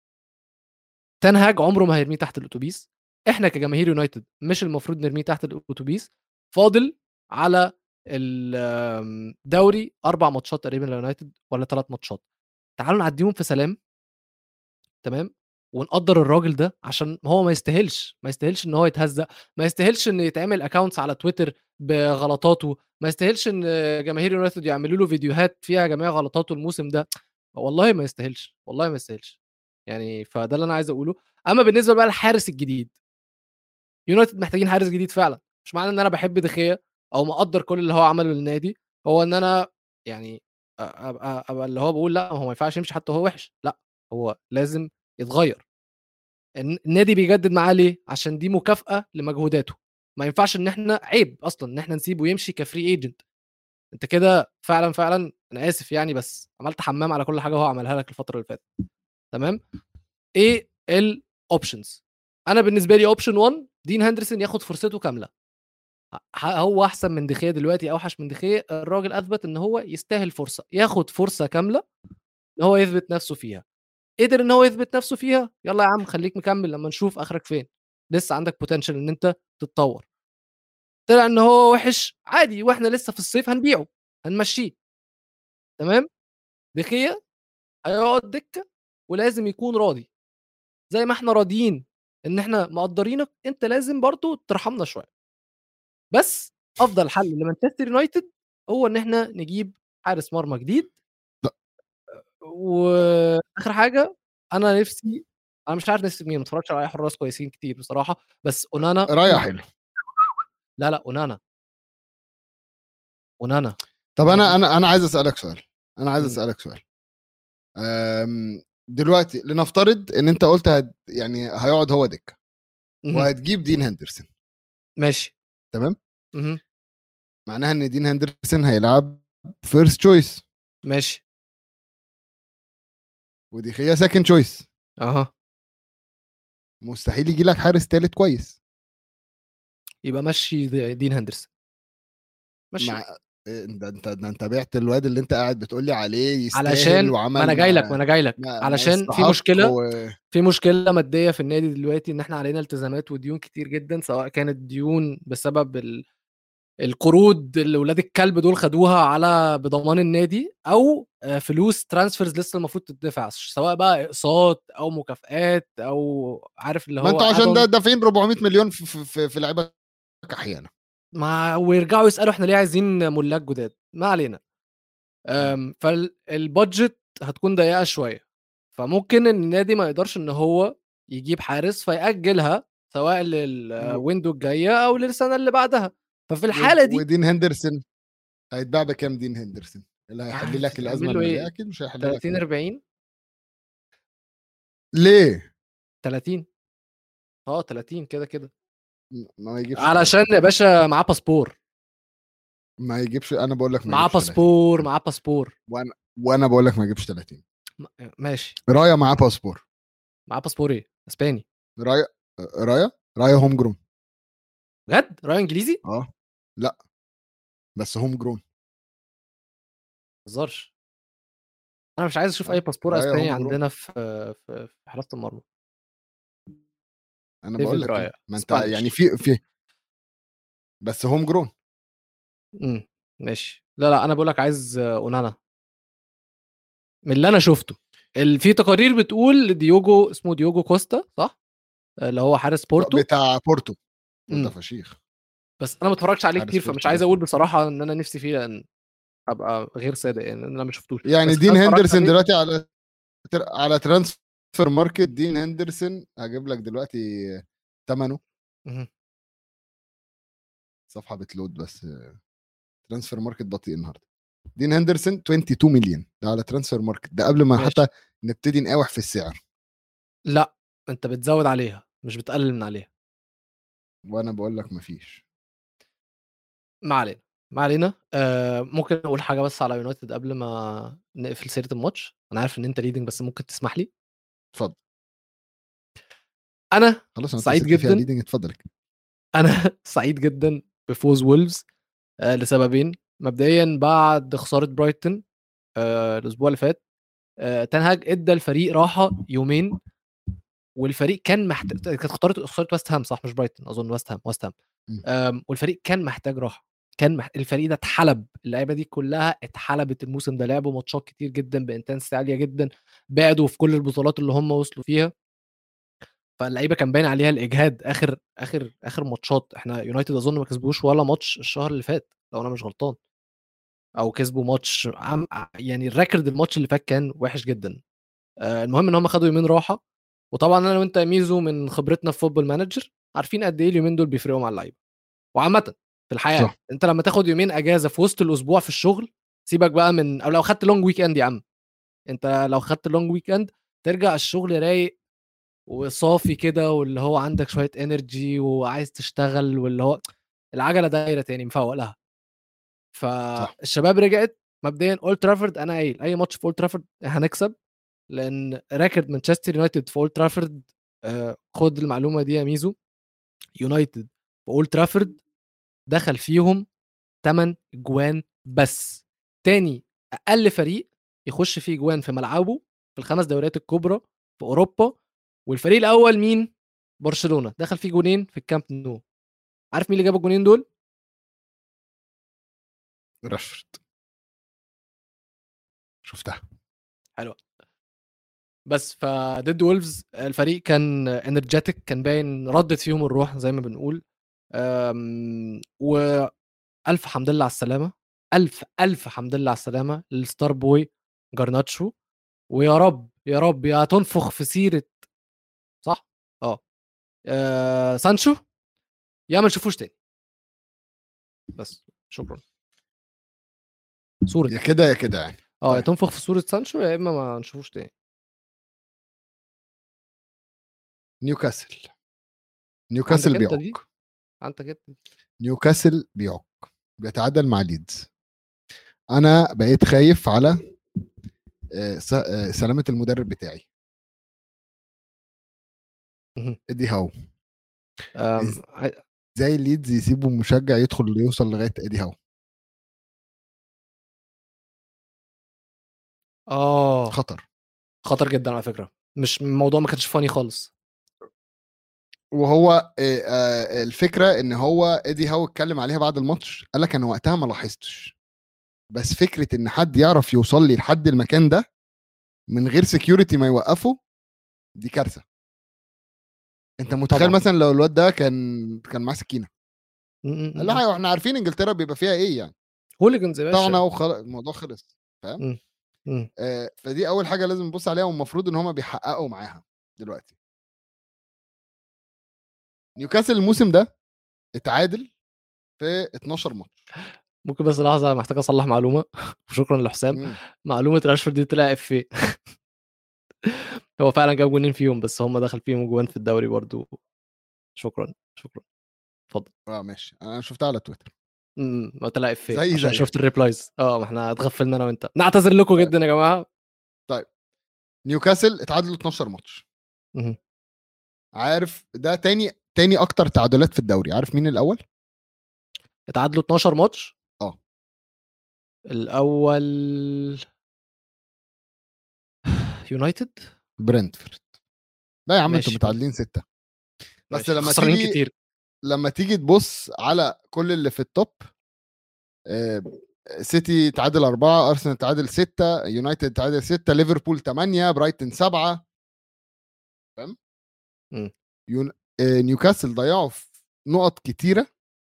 تنهاج عمره ما هيرميه تحت الاتوبيس احنا كجماهير يونايتد مش المفروض نرميه تحت الاتوبيس فاضل على الدوري اربع ماتشات تقريبا ليونايتد ولا ثلاث ماتشات تعالوا نعديهم في سلام تمام ونقدر الراجل ده عشان هو ما يستاهلش ما يستاهلش ان هو يتهزق ما يستاهلش ان يتعمل اكونتس على تويتر بغلطاته ما يستاهلش ان جماهير يونايتد يعملوا له فيديوهات فيها جميع غلطاته الموسم ده والله ما يستاهلش والله ما يستاهلش يعني فده اللي انا عايز اقوله اما بالنسبه بقى للحارس الجديد يونايتد محتاجين حارس جديد فعلا مش معنى ان انا بحب دخيه او مقدر كل اللي هو عمله للنادي هو ان انا يعني ابقى ابقى اللي هو بقول لا هو ما ينفعش يمشي حتى هو وحش لا هو لازم يتغير الن- النادي بيجدد معاه ليه عشان دي مكافاه لمجهوداته ما ينفعش ان احنا عيب اصلا ان احنا نسيبه يمشي كفري ايجنت انت كده فعلا فعلا انا اسف يعني بس عملت حمام على كل حاجه هو عملها لك الفتره اللي فاتت تمام ايه الاوبشنز انا بالنسبه لي اوبشن 1 دين هندرسون ياخد فرصته كامله ه- هو احسن من دخيه دلوقتي اوحش من دخيه الراجل اثبت ان هو يستاهل فرصه ياخد فرصه كامله ان هو يثبت نفسه فيها قدر ان هو يثبت نفسه فيها يلا يا عم خليك مكمل لما نشوف اخرك فين لسه عندك بوتنشال ان انت تتطور طلع ان هو وحش عادي واحنا لسه في الصيف هنبيعه هنمشيه تمام دخيه هيقعد دكه ولازم يكون راضي زي ما احنا راضيين ان احنا مقدرينك انت لازم برضو ترحمنا شويه بس افضل حل لمانشستر يونايتد هو ان احنا نجيب حارس مرمى جديد
لا.
واخر حاجه انا نفسي انا مش عارف نفسي مين ما اتفرجتش على اي حراس كويسين كتير بصراحه بس اونانا
رايح حلو
لا لا اونانا اونانا
طب انا انا انا عايز اسالك سؤال انا عايز
مم.
اسالك سؤال أم، دلوقتي لنفترض ان انت قلت هد يعني هيقعد هو دكه
مهم.
وهتجيب دين هندرسون
ماشي
تمام
مهم.
معناها ان دين هندرسون هيلعب فيرست تشويس
ماشي
ودي هي سكند تشويس
اها
مستحيل يجي لك حارس ثالث كويس
يبقى مشي د- دين هندرسون مشي
مع إيه، انت انت ده انت بعت الواد اللي انت قاعد بتقول لي عليه يستاهل
علشان
وعمل
ما انا جاي لك ما انا جاي لك
ما- ما
علشان في
يستحق
مشكله
و...
في مشكله ماديه في النادي دلوقتي ان احنا علينا التزامات وديون كتير جدا سواء كانت ديون بسبب ال... القروض اللي ولاد الكلب دول خدوها على بضمان النادي او آه، فلوس ترانسفيرز لسه المفروض تدفع سواء بقى اقساط او مكافآت او عارف اللي هو
ما انتوا عشان ده
add-on.
دافعين 400 مليون في في, في, في لعيبه احيانا
ما ويرجعوا يسالوا احنا ليه عايزين ملاك جداد ما علينا أم، فالبادجت هتكون ضيقه شويه فممكن ان النادي ما يقدرش ان هو يجيب حارس فيأجلها سواء للويندو الجايه او للسنه اللي بعدها ففي الحاله دي
ودين هندرسون هيتباع بكام دين هندرسون اللي هيحل
عارف
لك الازمه
يعمل له إيه؟
الماليه اكيد مش هيحل لك
30 40
ليه
30 اه 30 كده كده
ما يجيبش
علشان يا باشا معاه باسبور
ما يجيبش انا بقول لك ما
معاه
يجيبش 30.
باسبور معاه باسبور
وانا وانا بقول لك ما يجيبش 30
م- ماشي
رايا معاه باسبور
معاه باسبور ايه اسباني
رايا رايا رايا هوم جرون
بجد راي انجليزي
اه لا بس هوم جرون
ما تهزرش انا مش عايز اشوف اي
آه،
باسبور
رايا
اسباني
هوم جرون.
عندنا في في في حراسه المرمى
انا
ديفيد
بقول لك
رايا.
كده. ما انت
سبانيش.
يعني في في بس هوم جرون
امم ماشي لا لا انا بقول لك عايز آه، اونانا من اللي انا شفته ال- في تقارير بتقول ديوجو اسمه ديوجو كوستا صح اللي هو حارس بورتو
بتاع بورتو ده
مم.
فشيخ
بس انا ما اتفرجتش عليه
حارس
كتير
بورتو
فمش عايز
ده.
اقول بصراحه ان انا نفسي فيه لان ابقى غير صادق يعني ان انا ما شفتوش
يعني
بس
دين
أنا اتفرجت
هندرسون
عليه.
دلوقتي على تر- على ترانسفير ماركت دين هندرسون هجيب لك دلوقتي ثمنه
مهم.
صفحه بتلود بس ترانسفير ماركت بطيء النهارده دين هندرسون 22 مليون ده على ترانسفير ماركت ده قبل ما
ماشي.
حتى نبتدي نقاوح في السعر
لا انت بتزود عليها مش بتقلل من عليها
وانا بقول لك مفيش
ما علينا ما علينا آه ممكن اقول حاجه بس على يونايتد قبل ما نقفل سيره الماتش انا عارف ان انت ليدنج بس ممكن تسمح لي
اتفضل
انا
خلاص أنا
سعيد
اتبسطت فيها
جداً.
leading، اتفضل
انا سعيد جدا بفوز وولفز آه لسببين مبدئيا بعد خساره برايتون آه الاسبوع اللي فات آه تنهاج ادى الفريق راحه يومين والفريق كان محتاج كانت خساره خساره ويست هام صح مش برايتون اظن ويست هام ويست هام
مم.
آم، والفريق كان محتاج راحه كان مح... الفريق ده اتحلب اللعيبه دي كلها اتحلبت الموسم ده لعبوا ماتشات كتير جدا بانتنسيتي عاليه جدا بعدوا في كل البطولات اللي هم وصلوا فيها فاللعيبه كان باين عليها الاجهاد اخر اخر اخر ماتشات احنا يونايتد اظن ما كسبوش ولا ماتش الشهر اللي فات لو انا مش غلطان او كسبوا ماتش عم يعني الريكورد الماتش اللي فات كان وحش جدا آه، المهم ان هم خدوا يومين راحه وطبعا انا وانت يا ميزو من خبرتنا في فوتبول مانجر عارفين قد ايه اليومين دول بيفرقوا مع اللعيبه وعامه في الحياه
صح.
انت لما تاخد يومين اجازه في وسط الاسبوع في الشغل سيبك بقى من او لو خدت لونج ويك اند يا عم انت لو خدت لونج ويك اند ترجع الشغل رايق وصافي كده واللي هو عندك شويه انرجي وعايز تشتغل واللي هو العجله دايره تاني مفوق لها فالشباب رجعت مبدئيا اولد ترافورد انا قايل اي ماتش في اولد ترافورد هنكسب لان ريكورد مانشستر يونايتد في اولد ترافورد آه، خد المعلومه دي يا ميزو يونايتد في اولد ترافورد دخل فيهم 8 جوان بس تاني اقل فريق يخش فيه جوان في ملعبه في الخمس دوريات الكبرى في اوروبا والفريق الاول مين برشلونه دخل فيه جونين في الكامب نو عارف مين اللي جاب الجونين دول
راشفورد شفتها
بس فضد وولفز الفريق كان انرجيتك كان باين ردت فيهم الروح زي ما بنقول أم، والف حمد لله على السلامه الف الف حمد لله على السلامه للستار بوي جارناتشو ويا رب يا رب يا تنفخ في سيره آه سانشو يا ما نشوفوش تاني بس شكرا صورة
يا كده يا كده يعني
اه يا
طيب.
تنفخ في صورة سانشو يا اما ما نشوفوش تاني
نيوكاسل نيوكاسل
عندك انت دي؟
بيعق
عندك انت
نيوكاسل بيعق بيتعادل مع ليدز انا بقيت خايف على آه، س- آه، سلامه المدرب بتاعي
مهم.
ادي هاو
آم،
إز-
ع-
زي ليدز يسيبوا مشجع يدخل يوصل لغايه ادي هاو
اه
خطر
خطر جدا على فكرة مش الموضوع ما كانش فاني خالص
وهو آه، آه، الفكره ان هو ادي هاو اتكلم عليها بعد الماتش قال لك انا وقتها ما لاحظتش بس فكره ان حد يعرف يوصل لي لحد المكان ده من غير سكيورتي ما يوقفه دي كارثه انت متخيل
طبعاً.
مثلا لو الواد ده كان كان معاه سكينه
م- م- م.
لا احنا عارفين انجلترا بيبقى فيها ايه يعني
هوليجنز يا
طعنه
باشا
وخلاص الموضوع خلص
م.
آه فدي اول حاجه لازم نبص عليها والمفروض ان هم بيحققوا معاها دلوقتي نيوكاسل الموسم ده اتعادل في 12 ماتش
ممكن بس لحظة محتاج أصلح معلومة وشكرا لحسام
مم.
معلومة راشفورد دي طلع اف هو فعلا جاب جونين فيهم بس هم دخل فيهم جوان في الدوري برضو شكرا شكرا اتفضل
اه ماشي انا شفتها على تويتر
امم ما طلع اف
زي
عشان
زيك.
شفت الريبلايز اه ما احنا اتغفلنا انا وانت نعتذر لكم
طيب.
جدا يا جماعه
نيوكاسل اتعادلوا 12 ماتش
مهم.
عارف ده تاني تاني اكتر تعادلات في الدوري عارف مين الاول
اتعادلوا 12 ماتش
اه.
الاول يونايتد
برنتفورد لا يا عم
ماشي.
انتوا متعادلين ستة بس
ماشي.
لما
خسرانين
تيجي-
كتير
لما تيجي تبص على كل اللي في التوب آه، سيتي تعادل أربعة أرسنال تعادل ستة يونايتد تعادل ستة ليفربول ثمانية برايتن سبعة فاهم؟
مم.
يون... آه، نيوكاسل ضيعوا في نقط كتيرة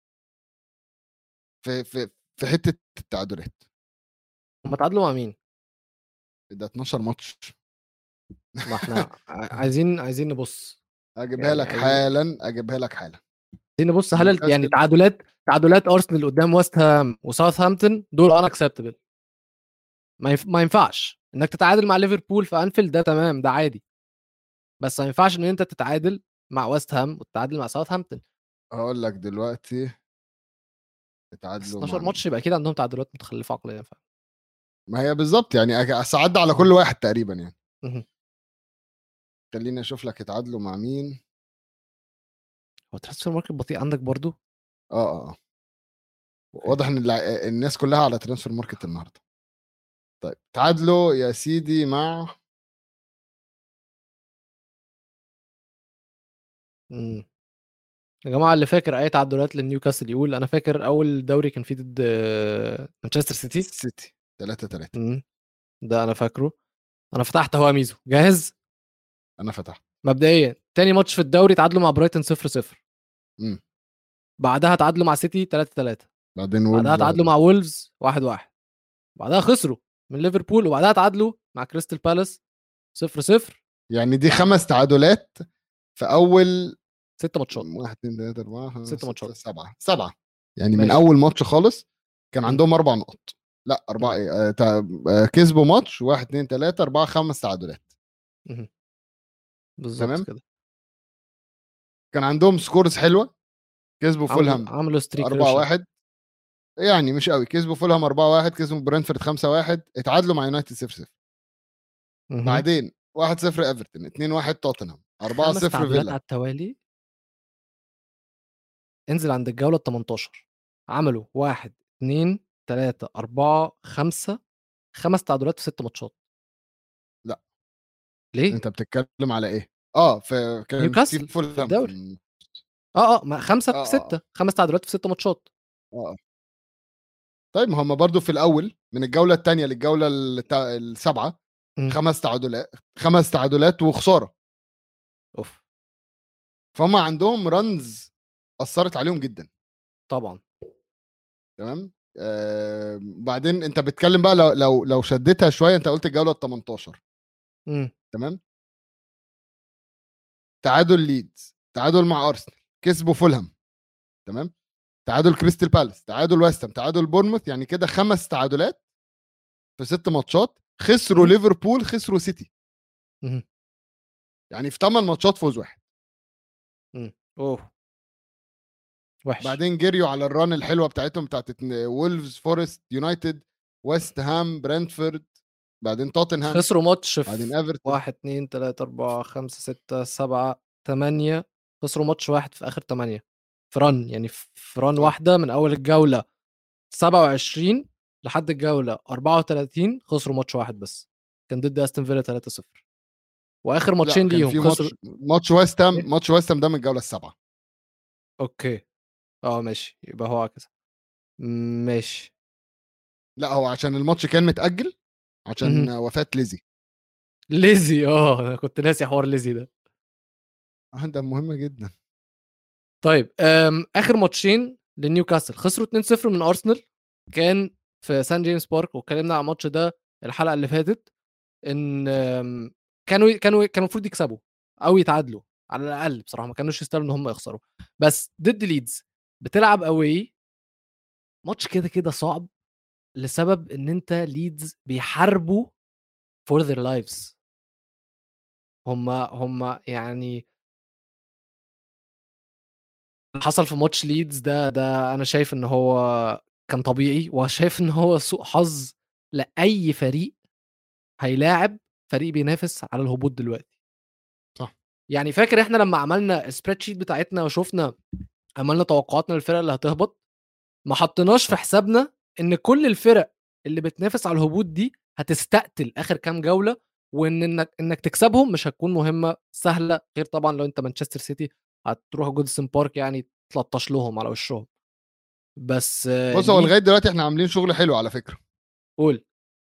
في في في حتة التعادلات
هم اتعادلوا مع مين؟
ده 12 ماتش
ما احنا ع- عايزين عايزين نبص
اجيبها
يعني
لك
عايزين-
حالا اجيبها لك حالا
عايزين نبص هل ال-
نيوكاسل-
يعني تعادلات تعادلات ارسنال قدام ويست هام وساوثهامبتون دول ان اكسبتبل ما ينف... ما ينفعش انك تتعادل مع ليفربول في انفيلد ده تمام ده عادي بس ما ينفعش ان انت تتعادل مع ويست هام وتتعادل مع ساوثهامبتون
هقول لك دلوقتي اتعادلوا
12
مع
ماتش يبقى اكيد عندهم تعادلات متخلفه عقليا فعلا
ما هي بالظبط يعني أج- أصل عدى على كل واحد تقريبا يعني
مهم.
خليني اشوف لك اتعادلوا مع مين
هو ترانسفير ماركت بطيء عندك برضو
اه اه اه واضح ان الع- الناس كلها على ترانسفير ماركت النهارده طيب تعادلوا يا سيدي مع
مم. يا جماعه اللي فاكر اي تعادلات لنيوكاسل يقول انا فاكر اول دوري كان فيه ضد آه، مانشستر سيتي
سيتي 3 3
مم. ده انا فاكره انا فتحت اهو يا ميزو جاهز
انا فتحت
مبدئيا تاني ماتش في الدوري تعادلوا مع برايتون 0 0
مم.
بعدها تعادلوا مع سيتي 3 3
بعدين
بعدها
وولفز
تعادلوا مع وولفز 1 1 بعدها خسروا من ليفربول وبعدها تعادلوا مع كريستال بالاس 0 0
يعني دي خمس تعادلات في اول
ست ماتشات
واحد اثنين ثلاثة أربعة خمسة
ست
ستة
ماتشات.
سبعة سبعة يعني من
ماشي.
أول ماتش خالص كان
مم.
عندهم أربع نقط لا أربعة
مم.
إيه آه، تع- آه، كسبوا ماتش واحد اثنين ثلاثة أربعة خمس تعادلات
بالظبط
تمام.
كده
كان عندهم سكورز حلوة كسبوا فولهام
عملوا عملوا ستريك
4 1 يعني مش قوي كسبوا فولهام 4 1 كسبوا برنتفورد 5 1 اتعادلوا مع يونايتد 0 0 بعدين 1 0 ايفرتون 2 1 توتنهام 4 0
تعادلات
فيلا
على التوالي انزل عند الجوله ال 18 عملوا 1 2 3 4 5 خمس تعادلات في ست ماتشات
لا.
ليه؟
انت بتتكلم على ايه؟ اه في كان
نيوكاسل
في
في
فولهام
الدوري.
في-
اه اه ما خمسه
آه،
في
آه.
سته خمس تعادلات في ست ماتشات
اه طيب ما هم برضو في الاول من الجوله الثانيه للجوله التا- السابعه
مم.
خمس تعادلات خمس تعادلات وخساره
اوف
فهم عندهم رنز اثرت عليهم جدا
طبعا
تمام آه بعدين انت بتتكلم بقى لو لو لو شدتها شويه انت قلت الجوله ال 18
مم.
تمام تعادل ليدز تعادل مع ارسنال كسبوا فولهام تمام تعادل كريستال بالاس تعادل ويستام تعادل بورنموث يعني كده خمس تعادلات في ست ماتشات خسروا
مم.
ليفربول خسروا سيتي
مهم.
يعني في 8 ماتشات فوز واحد
اوه وحش
بعدين جريوا على الران الحلوه بتاعتهم بتاعت وولفز فورست يونايتد ويست هام برنتفورد بعدين توتنهام
خسروا ماتش
بعدين
في
ايفرتون
واحد اتنين تلاتة أربعة خمسة ستة سبعة تمانية خسروا ماتش واحد في آخر تمانية في رن يعني في رن
آه.
واحدة من أول الجولة سبعة وعشرين لحد الجولة أربعة وتلاتين خسروا ماتش واحد بس كان ضد أستون فيلا تلاتة صفر وآخر
لا
ماتشين
كان في
ليهم
ماتش
خسروا
ماتش ويست هام
إيه؟
ماتش ويست هام ده من الجوله السابعه
أوكي اه ماشي يبقى هو كذا ماشي
لا هو عشان الماتش كان متاجل عشان
مهم.
وفاه ليزي
ليزي اه انا كنت ناسي حوار ليزي ده
اه ده مهم جدا
طيب أم اخر ماتشين لنيوكاسل خسروا 2-0 من ارسنال كان في سان جيمس بارك واتكلمنا على الماتش ده الحلقه اللي فاتت ان أم، كانوا كانوا كانوا المفروض يكسبوا او يتعادلوا على الاقل بصراحه ما كانوش يستاهلوا ان هم يخسروا بس ضد ليدز بتلعب اواي ماتش كده كده صعب لسبب ان انت ليدز بيحاربوا فور ذير لايفز هم هم يعني اللي حصل في ماتش ليدز ده ده انا شايف ان هو كان طبيعي وشايف ان هو سوء حظ لاي فريق هيلاعب فريق بينافس على الهبوط دلوقتي
صح.
يعني فاكر احنا لما عملنا السبريد شيت بتاعتنا وشفنا عملنا توقعاتنا للفرق اللي هتهبط ما حطيناش في حسابنا ان كل الفرق اللي بتنافس على الهبوط دي هتستقتل اخر كام جوله وان انك انك تكسبهم مش هتكون مهمه سهله غير طبعا لو انت مانشستر سيتي هتروح جودسون بارك يعني تلطش لهم على وشهم بس آه،
بص هو
ليد-
لغايه دلوقتي احنا عاملين شغل حلو على فكره
قول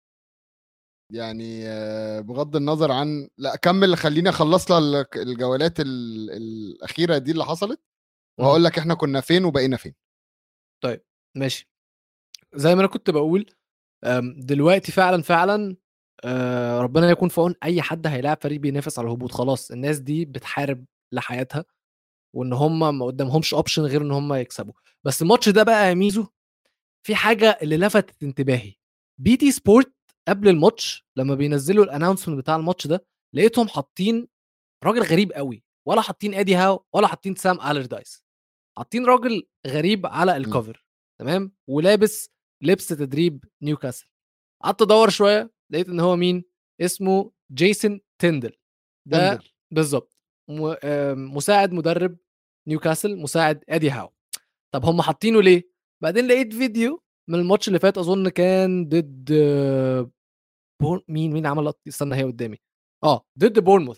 يعني آه، بغض النظر عن لا كمل خليني اخلص لك الجولات ال... الاخيره دي اللي حصلت وهقول لك احنا كنا فين وبقينا فين
ماشي زي ما انا كنت بقول أم، دلوقتي فعلا فعلا آه، ربنا يكون في عون اي حد هيلاعب فريق بينافس على الهبوط خلاص الناس دي بتحارب لحياتها وان هم ما قدامهمش اوبشن غير ان هم يكسبوا بس الماتش ده بقى يا ميزو في حاجه اللي لفتت انتباهي بي تي سبورت قبل الماتش لما بينزلوا الاناونسمنت بتاع الماتش ده لقيتهم حاطين راجل غريب قوي ولا حاطين ادي هاو ولا حاطين سام الردايس حاطين راجل غريب على الكفر تمام ولابس لبس تدريب نيوكاسل قعدت ادور شويه لقيت ان هو مين اسمه جيسون تندل ده
تندل.
بالظبط م- آم، مساعد مدرب نيوكاسل مساعد ادي هاو طب هم حاطينه ليه بعدين لقيت فيديو من الماتش اللي فات اظن كان ضد آه، بور... مين مين عمل لقطة؟ استنى هي قدامي اه ضد بورنموث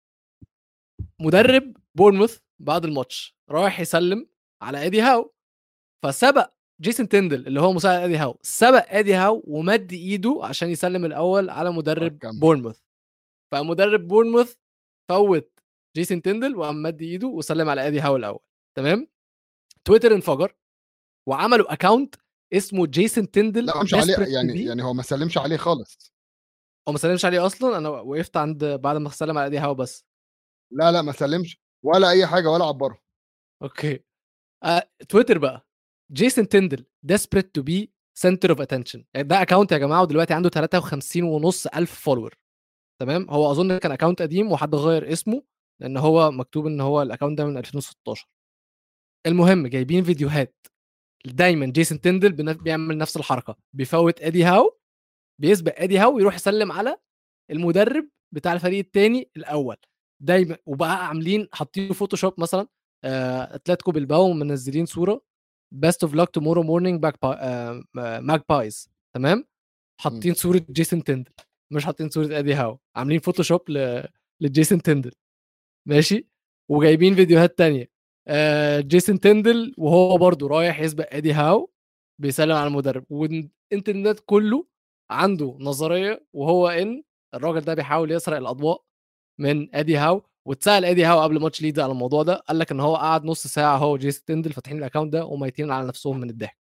مدرب بورنموث بعد الماتش رايح يسلم على ايدي هاو فسبق جيسون تندل اللي هو مساعد ايدي هاو سبق ايدي هاو ومد ايده عشان يسلم الاول على مدرب
كمل.
بورنموث فمدرب بورنموث فوت جيسون تندل وقام مد ايده وسلم على ايدي هاو الاول تمام تويتر انفجر وعملوا اكونت اسمه جيسون تندل
لا مش
desperate
عليه
to
يعني
be.
يعني هو ما سلمش عليه خالص
هو ما سلمش عليه اصلا انا وقفت عند بعد ما سلم على ايدي هاو بس
لا لا ما سلمش ولا اي حاجه ولا عبره
اوكي آه، تويتر بقى جيسون تندل desperate to be center of attention يعني ده اكونت يا جماعه ودلوقتي عنده 53 ونص الف فولور تمام هو اظن كان اكونت قديم وحد غير اسمه لان هو مكتوب ان هو الاكونت ده من 2016 المهم جايبين فيديوهات دايما جيسون تندل بن- بيعمل نفس الحركه بيفوت ادي هاو بيسبق ادي هاو ويروح يسلم على المدرب بتاع الفريق التاني الاول دايما وبقى عاملين حاطين فوتوشوب مثلا آه، اتلتيكو بالباو منزلين صوره بيست اوف لك تومورو مورنينج باك ماك بايز تمام حاطين صوره جيسون تندل مش حاطين صوره ادي هاو عاملين فوتوشوب ل... لجيسون تندل ماشي وجايبين فيديوهات تانية آه جيسون تندل وهو برضو رايح يسبق ادي هاو بيسلم على المدرب والانترنت كله عنده نظريه وهو ان الراجل ده بيحاول يسرق الاضواء من ادي هاو واتسال ادي هاو قبل ماتش ليدز على الموضوع ده قال لك ان هو قعد نص ساعه هو وجيسون تندل فاتحين الاكونت ده وميتين على نفسهم من الضحك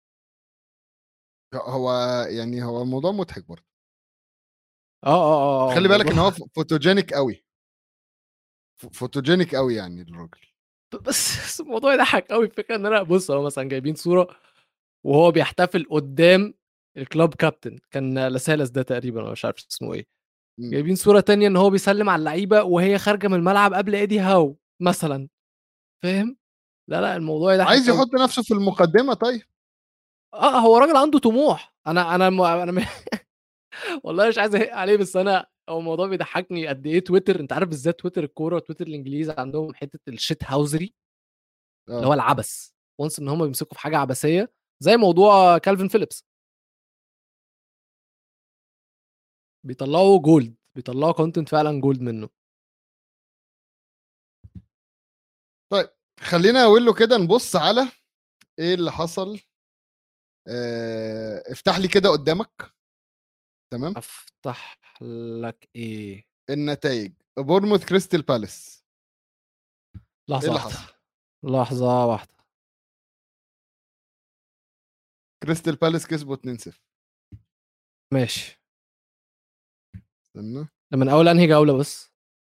هو يعني هو الموضوع مضحك برضه
اه اه اه
خلي بالك ان
الموضوع-
هو فوتوجينيك قوي ف- فوتوجينيك قوي يعني الراجل
بس بس الموضوع يضحك قوي الفكره ان انا بص هو مثلا جايبين صوره وهو بيحتفل قدام الكلاب كابتن كان لاسالس ده تقريبا انا مش عارف اسمه ايه
مم.
جايبين صوره تانية ان هو بيسلم على اللعيبه وهي خارجه من الملعب قبل ايدي هاو مثلا فاهم لا لا الموضوع يضحك
عايز
قوي.
يحط نفسه في المقدمه طيب
اه هو راجل عنده طموح انا انا م... انا م... والله مش عايز اهق عليه بس انا هو الموضوع بيضحكني قد ايه تويتر انت عارف بالذات تويتر الكوره وتويتر الانجليزي عندهم حته الشيت هاوزري اللي هو
آه.
العبث وانس ان هم بيمسكوا في حاجه عبثيه زي موضوع كالفين فيليبس بيطلعوا جولد بيطلعوا كونتنت فعلا جولد منه
خلينا اقول له كده نبص على ايه اللي حصل آه، افتح لي كده قدامك تمام
افتح لك ايه
النتائج بورموث كريستال بالاس
لحظه
اللي
واحده
حصل؟
لحظه واحده
كريستال بالاس كسبوا 2-0
ماشي
استنى
ده من اول انهي جوله بس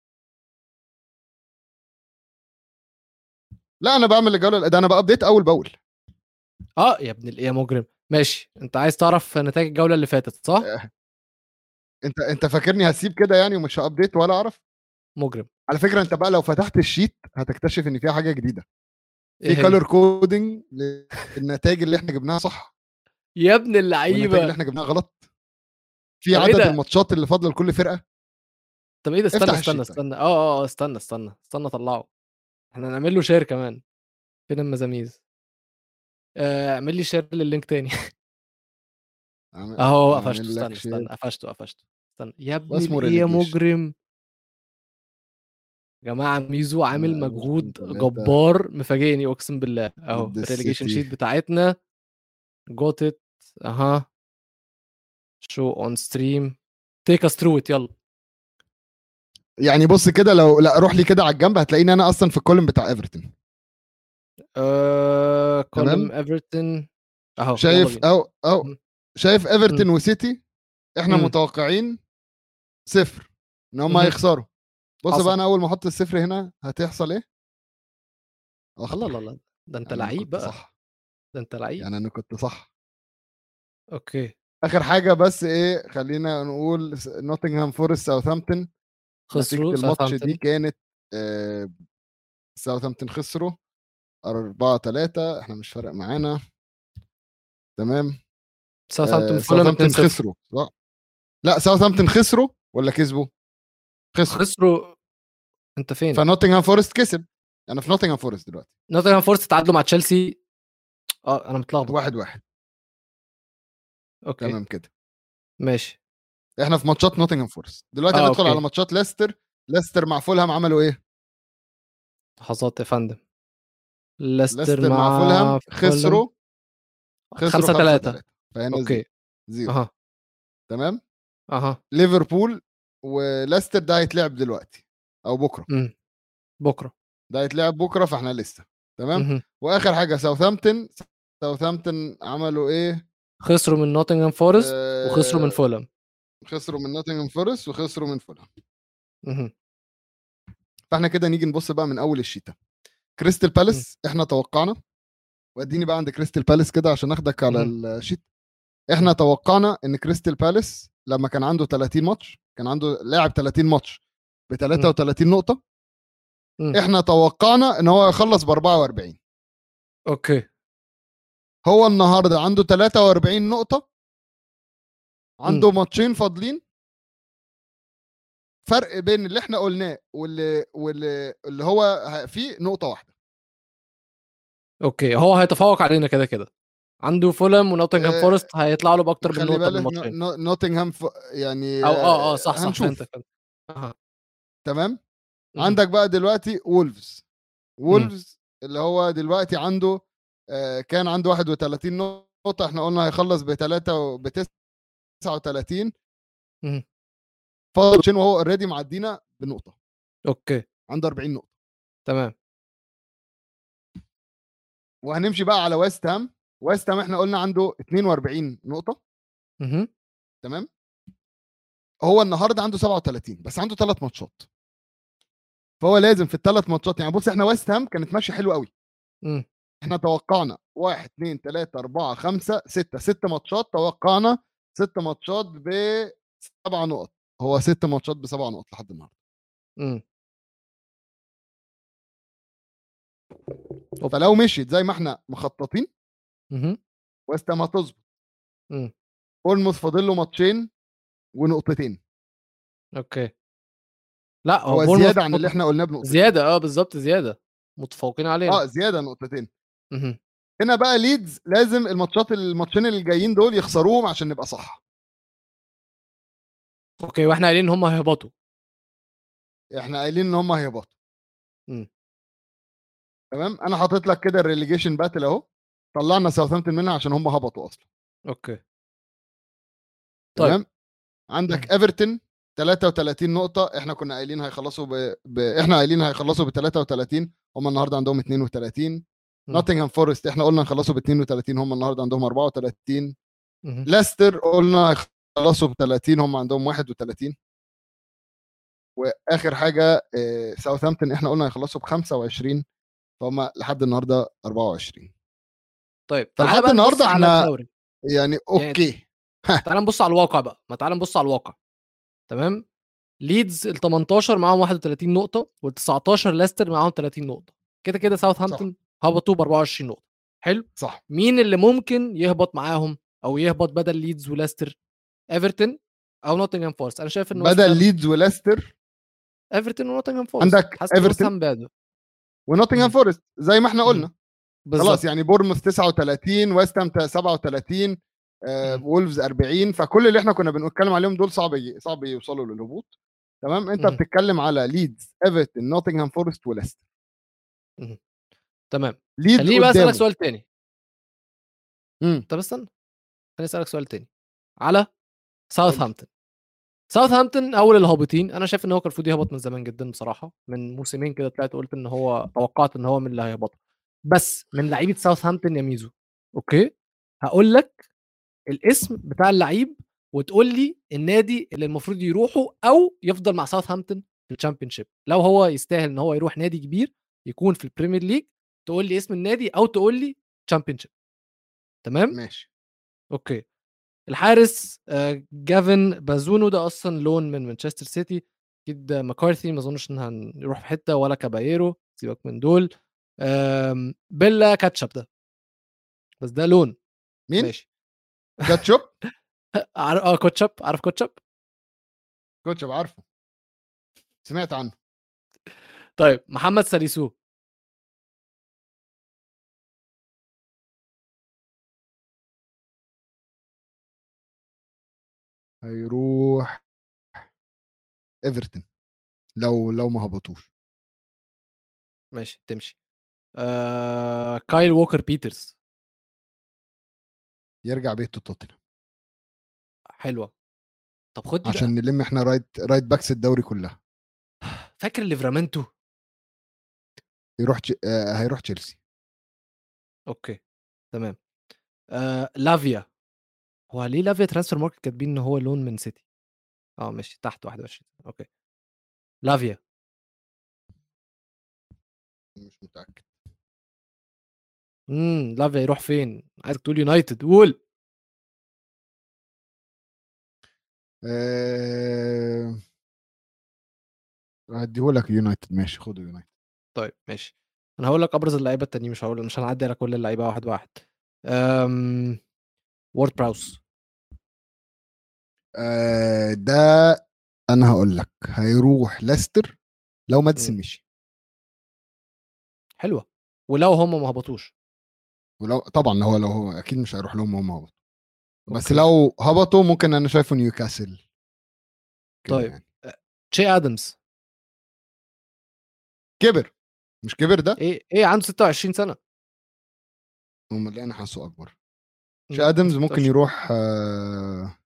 لا انا بعمل الجوله ده انا بابديت اول باول
اه يا ابن الايه يا مجرم ماشي انت عايز تعرف نتائج الجوله اللي فاتت صح
آه. انت انت فاكرني هسيب كده يعني ومش هابديت ولا اعرف
مجرم
على فكره انت بقى لو فتحت الشيت هتكتشف ان فيها حاجه جديده
ايه
في
هي؟
كالر كودنج للنتائج اللي احنا جبناها صح
يا ابن
والنتائج اللي
اللعيبه
احنا جبناها غلط في
طب ايه
عدد
ده؟
الماتشات اللي فاضله لكل فرقه
طب ايه ده استنى
افتح
استنى
الشيت طيب.
استنى اه اه اه استنى استنى استنى طلعه احنا نعمل له شير كمان فين المزاميز آه، اعمل لي شير لللينك تاني
عامل-
اهو
عامل
قفشته
لك
استنى
شير.
استنى قفشته قفشته استنى يا ابن
واسمه
الايه يا
relegation.
مجرم يا جماعه ميزو عامل
آه،
مجهود
تلاتة.
جبار مفاجئني اقسم بالله اهو
ضد
الريليجيشن
السيتي.
شيت بتاعتنا جوت ات اها شو اون ستريم تيك اس ثرو ات يلا
يعني بص كده لو لا روح لي كده على الجنب هتلاقيني انا اصلا في الكولم بتاع ايفرتون
آه كولم
تمام.
ايفرتون اهو يلا
شايف
بينا.
او او
مم.
شايف ايفرتون وسيتي احنا
مم.
متوقعين صفر ان هم
مهم.
هيخسروا بص
حصل.
بقى انا اول ما احط الصفر هنا هتحصل ايه
الله الله الله ده انت
يعني أنا
لعيب
كنت
بقى
صح
ده انت لعيب
يعني انا كنت صح
اوكي
اخر حاجه بس ايه خلينا نقول نوتنغهام فورست ساوثهامبتون
خسروا
نتيجه الماتش دي
ساوثهامبتون
كانت آه، ساوثهامبتون خسروا 4 3 احنا مش فارق معانا تمام
ساوثهامبتون
آه،
فولهام
ساوثهامبتون
2-0
خسروا صح؟ لا ساوثهامبتون خسروا ولا كسبوا؟ خسروا
خسروا انت فين؟
فنوتنغهام فورست كسب انا في نوتنغهام فورست دلوقتي
نوتنغهام فورست تعادلوا مع تشيلسي اه انا متلخبط
واحد واحد
اوكي
تمام كده
ماشي
احنا في ماتشات نوتنغهام فورست دلوقتي
آه،
هندخل
أوكي.
على ماتشات ليستر ليستر مع فولهام عملوا ايه؟
لحظات يا فندم ليستر
ليستر مع فولهام خسروا خسروا
5 3
3 فهنا
اوكي
زيرو. زيرو
اها
تمام
اها
ليفربول وليستر ده هيتلعب دلوقتي او بكره
امم بكره
ده هيتلعب بكره فاحنا لسه تمام
مهم.
واخر حاجه ساوثهامبتون ساوثهامبتون عملوا ايه
خسروا من نوتنغهام فورست
آه،
وخسروا من فولهام
خسروا من نوتنغهام فورست وخسروا من فولهام
مهم.
فاحنا كده نيجي نبص بقى من اول الشتاء كريستال بالاس احنا توقعنا واديني بقى عند كريستال بالاس كده عشان اخدك على
مم.
الشيت احنا توقعنا ان كريستال بالاس لما كان عنده 30 ماتش كان عنده لاعب 30 ماتش ب 33 نقطه
مم.
احنا توقعنا ان هو يخلص ب 44
اوكي
هو النهارده عنده 43 نقطه عنده ماتشين فاضلين فرق بين اللي احنا قلناه واللي واللي اللي هو ه- فيه نقطه واحده
اوكي هو هيتفوق علينا كده كده عنده فولهام ونوتنغهام
آه،
فورست هيطلع له باكتر من
خلي
نقطه
بالك
بالماتشين
نو- نوتنغهام ف... يعني
او اه اه صح صح
هنشوف
فهمتك فهمتك. اها
تمام
مهم.
عندك بقى دلوقتي وولفز وولفز اللي هو دلوقتي عنده آه، كان عنده 31 نقطة احنا قلنا هيخلص ب 3 ب 39
مهم.
فاضل ماتشين وهو اوريدي معدينا بنقطة
اوكي
عنده 40 نقطة
تمام
وهنمشي بقى على ويست هام ويست هام احنا قلنا عنده 42 نقطة
مهم.
تمام هو النهارده عنده 37 بس عنده ثلاث ماتشات فهو لازم في الثلاث ماتشات يعني بص احنا ويست هام كانت ماشيه حلو قوي
مم.
احنا توقعنا واحد اثنين ثلاثة أربعة خمسة ستة ست ماتشات توقعنا ست ماتشات بسبع نقط هو ست ماتشات بسبع نقط لحد النهارده
مم.
فلو مشيت زي ما احنا مخططين
مهم.
ويست هام هتظبط
مم.
اولموث فاضل له ماتشين ونقطتين
اوكي لا
هو
بورنموث
زياده عن اللي احنا قلناه بنقطتين
زياده اه بالظبط زياده متفوقين علينا
اه زياده نقطتين
مهم.
هنا بقى ليدز لازم الماتشات الماتشين اللي جايين دول يخسروهم عشان نبقى صح
اوكي واحنا قايلين ان هم هيهبطوا
احنا قايلين ان هم هيهبطوا
مم.
تمام انا حاطط لك كده الريليجيشن باتل اهو طلعنا ساوثهامبتون منها عشان هم هبطوا اصلا
اوكي طيب.
تمام عندك ايفرتون 33 نقطة احنا كنا قايلين هيخلصوا ب... ب... احنا قايلين هيخلصوا ب 33 هم النهارده عندهم 32
مم.
نوتنغهام فورست احنا قلنا هيخلصوا ب 32 هم النهارده عندهم 34
مهم.
ليستر قلنا هيخلصوا ب 30 هم عندهم 31 واخر حاجه آه، ساوثهامبتون احنا قلنا هيخلصوا ب 25 فهم لحد النهارده 24
طيب
فلحد
تعالى بقى نبص
النهاردة
على
احنا-
الدوري
يعني اوكي
تعالى نبص على الواقع بقى ما تعالى نبص على الواقع تمام ليدز ال 18 معاهم 31 نقطة وال 19 ليستر معاهم 30 نقطة كده كده ساوثهامبتون هبطوا ب 24 نقطة حلو
صح
مين اللي ممكن يهبط معاهم او يهبط بدل ليدز وليستر ايفرتون او نوتنغهام فورست انا شايف ان ويست
بدل
هام-
ليدز وليستر
ايفرتون ونوتنغهام فورست
عندك
حاسس إن ويست
إيفرتون.
هام بادئ
ونوتنغهام
مم.
فورست زي ما احنا قلنا
بالظبط
خلاص يعني بورموث 39 ويست هام 37 آه،
مم.
وولفز 40 فكل اللي احنا كنا بنتكلم عليهم دول صعب ي- صعب يوصلوا للهبوط تمام انت
مم.
بتتكلم على ليدز ايفرتون نوتنغهام فورست وليستر
تمام
ليدز
خليني بقى
قدامه
اسالك سؤال تاني
مم.
طب استنى خليني اسالك سؤال تاني على ساوثهامبتون ساوثهامبتون اول الهابطين انا شايف ان هو كان المفروض يهبط من زمان جدا بصراحه من موسمين كده طلعت قلت ان هو توقعت ان هو من اللي هيهبطوا بس من لعيبه ساوثهامبتون يا ميزو اوكي هقول لك الاسم بتاع اللعيب وتقول لي النادي اللي المفروض يروحه او يفضل مع ساوثهامبتون في الشامبيونشيب لو هو يستاهل ان هو يروح نادي كبير يكون في البريمير ليج تقول لي اسم النادي او تقول لي تشامبيونشيب تمام
ماشي
اوكي الحارس آه، جافن بازونو ده اصلا لون من مانشستر سيتي اكيد مكارثي ما اظنش ان هنروح في حته ولا كابايرو سيبك من دول آم، بيلا كاتشب ده بس ده لون
مين
ماشي
كاتشوب
عارف اه كوتشب عارف كوتشب
كوتشوب عارفه سمعت عنه
طيب محمد ساليسو
هيروح ايفرتون لو لو ما هبطوش
ماشي تمشي آه كايل ووكر بيترز
يرجع بيته توتنهام
حلوه طب خد دي بقى.
عشان نلم احنا رايت رايت باكس الدوري كلها
فاكر ليفرامنتو
يروح تش... آه هيروح تشيلسي
اوكي تمام آه لافيا هو ليه لافيا ترانسفير ماركت كاتبين ان هو لون من سيتي اه ماشي تحت 21 اوكي لافيا
مش متاكد
امم لافيا يروح فين عايزك تقول يونايتد قول
أه... هديهولك يونايتد ماشي خده يونايتد
طيب ماشي انا هقول لك ابرز اللعيبه التانيين مش هقول مش هنعدي على كل اللعيبه واحد واحد امم وورد براوس
أه... ده انا هقول لك هيروح ليستر لو ماديسون
مم.
مشي
حلوه ولو هم ما هبطوش
ولو طبعا هو لو هو اكيد مش هيروح لهم هم هبطوا بس
أوكي.
لو هبطوا ممكن انا شايفه نيوكاسل كده
طيب.
يعني.
تشي ادمز
كبر مش كبر ده
ايه ايه عنده 26 سنه
هم اللي انا حاسه اكبر
مم،
شي ادمز ممكن
26.
يروح آه...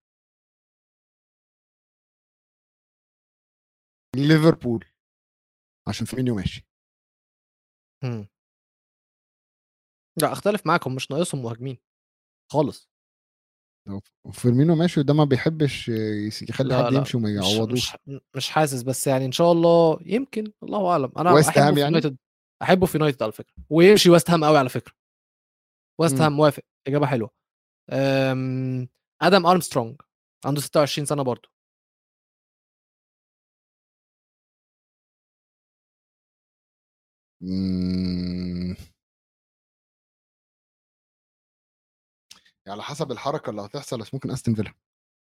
ليفربول عشان فيرمينيو ماشي
مم. لا اختلف معاكم مش ناقصهم مهاجمين خالص
فيرمينو ماشي وده ما بيحبش يس- يخلي
لا
حد
لا
يمشي وما
مش
يعوضوش
مش مش حاسس بس يعني ان شاء الله يمكن الله اعلم انا
ويست
احبه
هام
في
يعني؟
يونايتد احبه في يونايتد على فكره ويمشي ويست هام قوي على فكره ويست
مم.
هام موافق اجابه حلوه أم... ادم ارمسترونج عنده 26 سنه برضه
مم. على حسب الحركه اللي هتحصل بس ممكن استون فيلا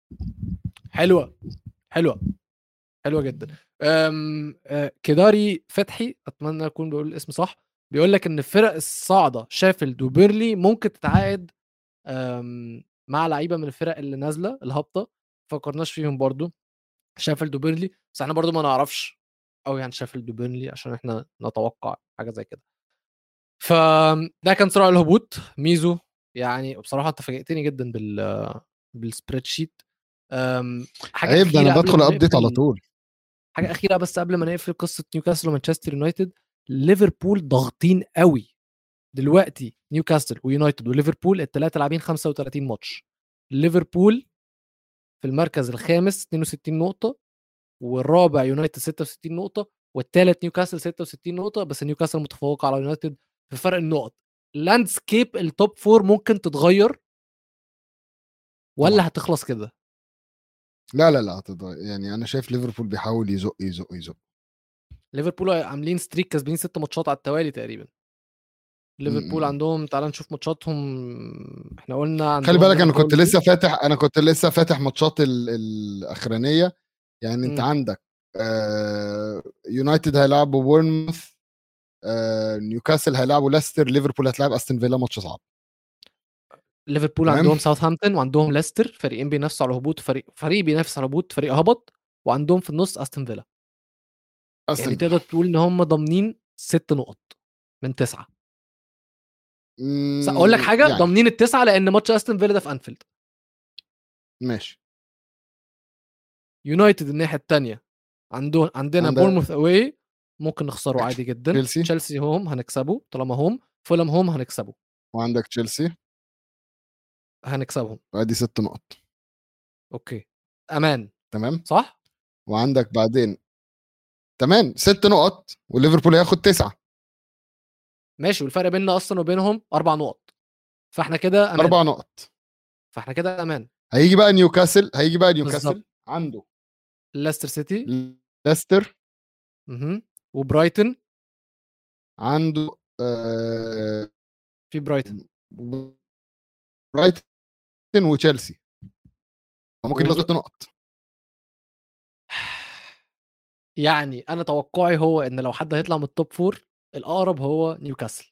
حلوه حلوه حلوه جدا أم... أه، كداري فتحي اتمنى اكون بقول الاسم صح بيقول لك ان الفرق الصاعده شافلد وبيرلي ممكن تتعاقد أم... مع لعيبه من الفرق اللي نازله الهابطه فكرناش فيهم برضو شافلد وبيرلي بس احنا برضو ما نعرفش قوي عن شافلد وبيرلي عشان احنا نتوقع حاجه زي كده فده كان صراع الهبوط ميزو يعني بصراحه انت فاجئتني جدا بال بالسبريد شيت أم، حاجه
عيب ده انا
أخيرة قبل
بدخل
ما
ابديت على
نقفل-
طول
حاجه اخيره بس قبل ما نقفل قصه نيوكاسل ومانشستر يونايتد ليفربول ضاغطين قوي دلوقتي نيوكاسل ويونايتد وليفربول الثلاثه لاعبين 35 ماتش ليفربول في المركز الخامس 62 نقطه والرابع يونايتد 66 نقطه والثالث نيوكاسل 66 نقطه بس نيوكاسل متفوق على يونايتد في فرق النقط لاندسكيب التوب فور ممكن تتغير ولا
طبعاً.
هتخلص كده
لا لا لا هتض- يعني انا شايف ليفربول بيحاول يزق يزق يزق
ليفربول عاملين ستريك كسبانين ست ماتشات على التوالي تقريبا ليفربول
م- م.
عندهم تعال نشوف ماتشاتهم احنا قلنا
خلي
عندهم
بالك انا
ليفربول
كنت لسه فاتح انا كنت لسه فاتح ماتشات ال- الاخرانيه يعني انت
مم.
عندك آه يونايتد هيلعبوا بورنموث آه نيوكاسل هيلعبوا ليستر ليفربول هتلعب استون فيلا ماتش صعب
ليفربول
تمام.
عندهم ساوثهامبتون وعندهم ليستر فريقين بينافسوا على الهبوط فريق فريق بينافس على الهبوط فريق هبط وعندهم في النص استون فيلا
استون
يعني
فيلا.
تقدر تقول ان هم ضامنين ست نقط من تسعه
مم،
اقول لك حاجه
يعني
ضامنين التسعه لان ماتش استون فيلا ده في انفيلد
ماشي
يونايتد الناحيه الثانيه عنده عندنا
عندك-
بورنموث اواي ممكن نخسره عادي جدا
تشيلسي.
تشيلسي هوم هنكسبه طالما هوم فولم هوم هنكسبه
وعندك تشيلسي
هنكسبهم
وادي ست نقط
اوكي امان
تمام
صح
وعندك بعدين تمام ست نقط وليفربول هياخد تسعه
ماشي والفرق بيننا اصلا وبينهم اربع نقط فاحنا كده امان
اربع نقط
فاحنا كده امان
هيجي بقى نيوكاسل هيجي بقى نيوكاسل
بالظبط.
عنده
ليستر سيتي
ليستر
مهم. وبرايتون
عنده آه
في برايتون
برايتون وتشيلسي ممكن
و-
ياخد ست نقط
يعني انا توقعي هو ان لو حد هيطلع من التوب فور الاقرب هو نيوكاسل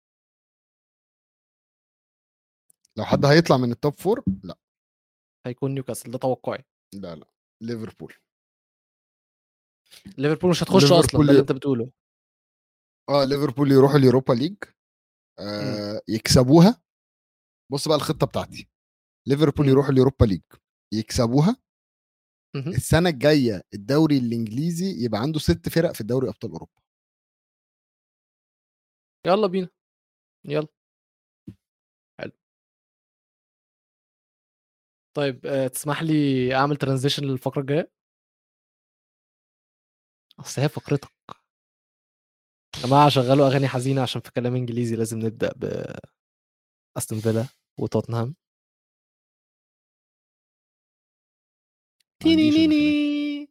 لو حد هيطلع من التوب فور لا
هيكون نيوكاسل ده توقعي
لا لا ليفربول
ليفربول مش هتخش اصلا
ليفربول
ده اللي
ي-
انت بتقوله
اه ليفربول يروحوا اليوروبا ليج آه يكسبوها بص بقى الخطه بتاعتي ليفربول
مم.
يروحوا اليوروبا ليج يكسبوها
مهم.
السنه الجايه الدوري الانجليزي يبقى عنده ست فرق في الدوري ابطال اوروبا
يلا بينا يلا حلو طيب آه، تسمح لي اعمل ترانزيشن للفقره الجايه اصل هي فقرتك يا جماعه شغلوا اغاني حزينه عشان في كلام انجليزي لازم نبدا ب استون فيلا وتوتنهام
ما عنديش أنا كلام.
تينينيني.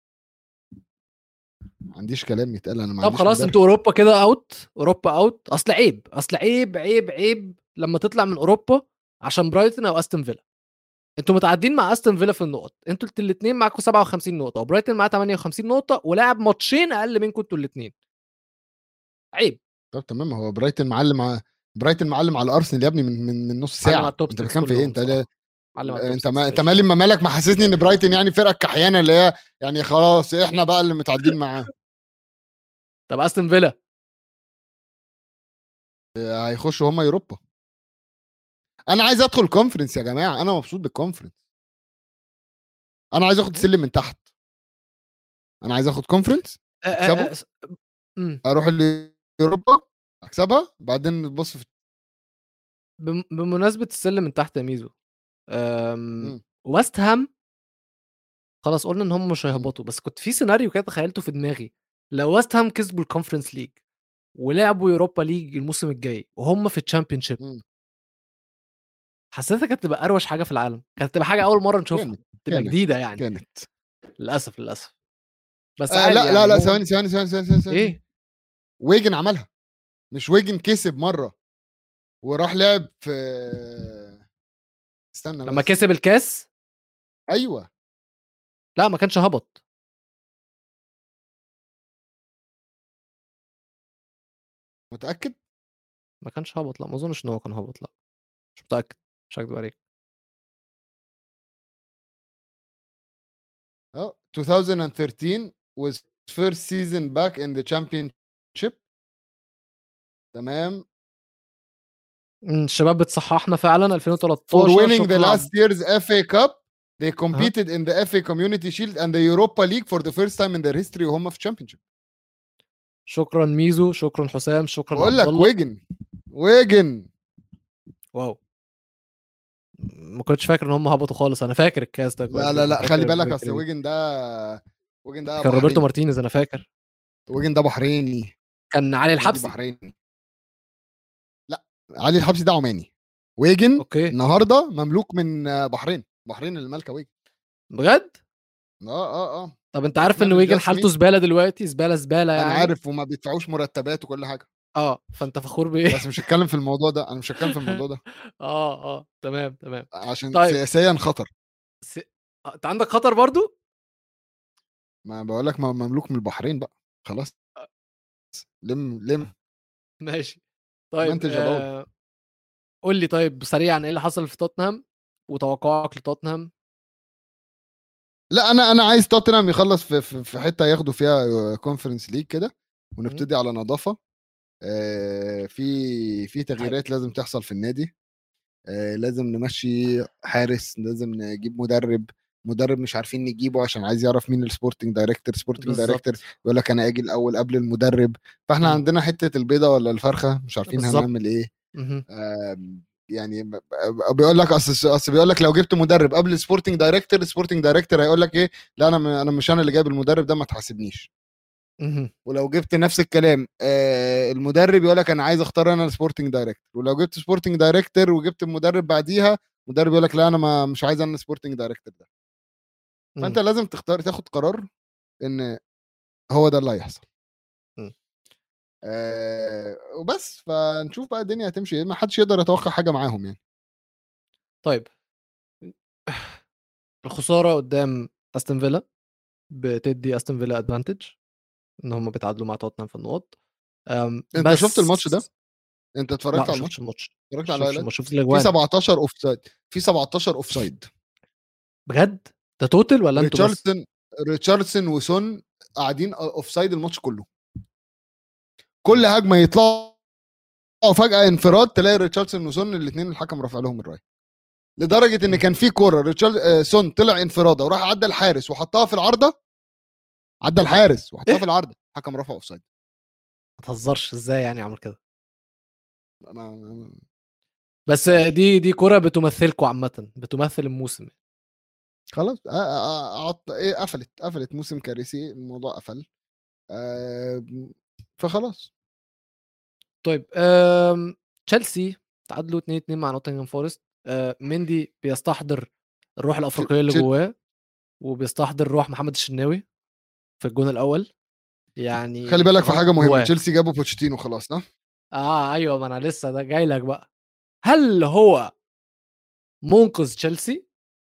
ما عنديش كلام يتقال انا ما
طب
عنديش
خلاص
مدرب.
انتوا اوروبا كده اوت اوروبا اوت اصل عيب اصل عيب عيب عيب لما تطلع من اوروبا عشان برايتون او استون فيلا انتوا متعادلين مع استون فيلا في النقط انتوا الاثنين معاكم 57 نقطه وبرايتون معاه 58 نقطه ولاعب ماتشين اقل منكم انتوا الاثنين عيب
طب تمام هو برايتن معلم على برايتن معلم على ارسنال يا ابني من من, من نص
معلم على
ساعه
التوب
انت
6
بتتكلم في ايه
كلهم
انت
بصراحة.
لا-
معلم على التوب
انت
6
ما انت
ماشي.
مالي ما مالك محسسني ان برايتن يعني فرقه كحيانه اللي هي يعني خلاص احنا بقى اللي متعدين معاه
طب استون فيلا
هيخشوا هم اوروبا انا عايز ادخل كونفرنس يا جماعه انا مبسوط بالكونفرنس انا عايز اخد سلم من تحت انا عايز اخد كونفرنس
آه، آه،
تكسبوا؟
آه، س- مم.
اروح اوروبا اكسبها بعدين نبص في
بم- بمناسبه السلم من تحت يا ميزو آمم،
إمم.
ويست هام خلاص قُلنا إن هم مش
إمم.
هيهبطوا، بس كنت في سيناريو كده تخيّلته في دماغي، لو ويست هام كسبوا الconference league ولعبوا يوروبا ليج الموسم الجاي وهم في الchampionship
إمم.
حسيتها كانت تبقى أروش حاجة في العالم، كانت تبقى حاجة أول مرّة نشوفها،
كانت،
تبقى
كانت،
جديدة يعني،
كانت.
للأسف، للأسف. بس
آآ
عادي
لأ،
يعني
لا، لأ،
عمومًا
ثواني، ثواني، ثواني، ثواني، ثواني، ثواني.
إيه؟
ويجن عملها، مش ويجن كسب مرّة وراح لعب في استنى
لمّا
بس.
كسب الكاس؟
أيوه.
لأ، ما كانش هبط.
متأكد؟
ما كانش هبط لأ، ما أظنش إن هو كان هبط لأ، مش متأكد، مش هاكدب عليك.
آه، 2013 was first season back in the championship. تمام.
إمم، الشباب بتصحّحنا فعلًا
For
2013
winning the
شكرًا
last
عبد
year's FA Cup they
أها.
competed in the FA Community Shield and the Europa League for the first time in their history وهم في championship.
شكرًا ميزو، شكرًا حسام، شكرًا
باقول
عبد
لك
الله.
ويجن، ويجن.
واو! ما كنتش فاكر إن هم هبطوا خالص، أنا فاكر الكاس ده
لا،
كويس
لا،
جدًا،
لأ، خلّي
فاكر
بالك أصل
victory
ويجن ده ويجن ده
كان روبرتو
بحريني.
مارتينيز أنا فاكر.
ويجن ده بحريني.
كان علي
نادي
الحبسي.
بحريني. لأ، علي الحبسي ده عماني. ويجن
أوكي.
النهارده مملوك من بحرين، بحرين اللي مالكة ويجن.
بجد؟
آه، آه، آه.
طب أنت عارف إن
بتمانج
ويجن
just
حالته
me.
زبالة دلوقتي، زبالة، زبالة
أنا
يعني؟
عارف وما بيدفعوش مرتبات وكل حاجة.
آه، فأنت فخور بإيه؟
بس مش هاتكلم في الموضوع ده، أنا مش هاتكلم في الموضوع ده.
آه، آه، تمام، تمام.
عشان
طيب
سياسيًا خطر.
س آه، أنت عندك خطر برضه؟
ما باقول لك ما هو مملوك من البحرين بقى، خلاص.
أ
لِم، لِم.
ماشي. طيب
منتج يا باولو.
آآ قُل لي طيب سريعًا إيه اللي حصل في توتنهام وتوقعك لتوتنهام؟
لأ، أنا أنا عايز توتنهام يخلّص في في في حتة ياخدوا فيها conference league كده
إمم.
ونبتدي على نضافة. آآ في في
طيب
تغييرات لازم تحصل في النادي. آآ لازم نمشّي حارس، لازم نجيب مدرب، مدرب مش عارفين نجيبه عشان عايز يعرف مين الsporting director، sporting director
بالضبط.
يقول لك أنا آجي الأول قبل المدرب، فإحنا
إمم.
عندنا حتة البيضة والّا الفرخة، مش عارفين
بالضبط.
هنعمل إيه.
اهم.
آمم يعني ب ب بيقول لك أصل أصل بيقول لك لو جبت مدرب قبل الsporting director، الsporting director هيقول لك إيه، لأ أنا م أنا مش أنا اللي جايب المدرب ده ما تحاسبنيش.
اهم.
ولو جبت نفس الكلام آآ المدرب يقول لك أنا عايز أختار أنا الsporting director ولو جبت sporting director وجبت المدرب بعديها، المدرب يقول لك لأ أنا ما مش عايز أنا الsporting director ده. فأنت
إمم.
لازم تختار تاخد قرار إن هو ده اللي هيحصل.
إمم.
آآ وبس، فنشوف بقى الدنيا هتمشي إيه، ما حدش يقدر يتوقع حاجة معاهم يعني.
طيب الخسارة قدّام أستون فيلا بتدّي أستون فيلا advantage إن هم بيتعادلوا مع توتنهام في النقط. آمم
أنت شُفت الماتش ده؟
بس
أنت
لأ
اتفرجت
ما
على
شُفتش
الماتش؟
الماتش،
اتفرجت
ما
على
شُفتش
الhighlight؟
الماتش، شُفت
في
الأجوان.
17 offside في 17 offside.
بجد؟ ده total والّا أنتم بس؟
ريتشاردسون ريتشاردسون وسون قاعدين أ offside الماتش كله. كل
إمم.
هجمة يطلعوا فجأة انفراد تلاقي ريتشاردسون وسون الاتنين الحكم رافع لهم الراية. لدرجة إن
إمم.
كان في كورة ريتشارد آآ سون طلع انفرادة وراح عدّى الحارس وحطها في العارضة عدّى الحارس وحطها
إيه؟
في العارضة، الحكم رفع offside.
ما تهزرش، إزاي يعني عمل كده؟
ما ما
بس دي دي كورة بتمثّلكم عامةً، بتمثّل الموسم.
خلاص آآ آآ عط إيه قفلت، قفلت موسم كارثي، الموضوع قفل. آمم فخلاص.
طيب آمم تشيلسي تعادلوا 2-2 مع نوتنجهام فورست. آآ مندي بيستحضر الروح
تش
الأفريقية اللي
تشيل
جواه، وبيستحضر روح محمد الشناوي في الجون الأول. يعني
خلّي بالك في
الراجل
حاجة مهمة،
جواه.
تشيلسي جابوا بوتشيتينو خلاص ها؟
آه أيوه، ما أنا لسه ده جاي لك بقى. هل هو منقذ تشيلسي؟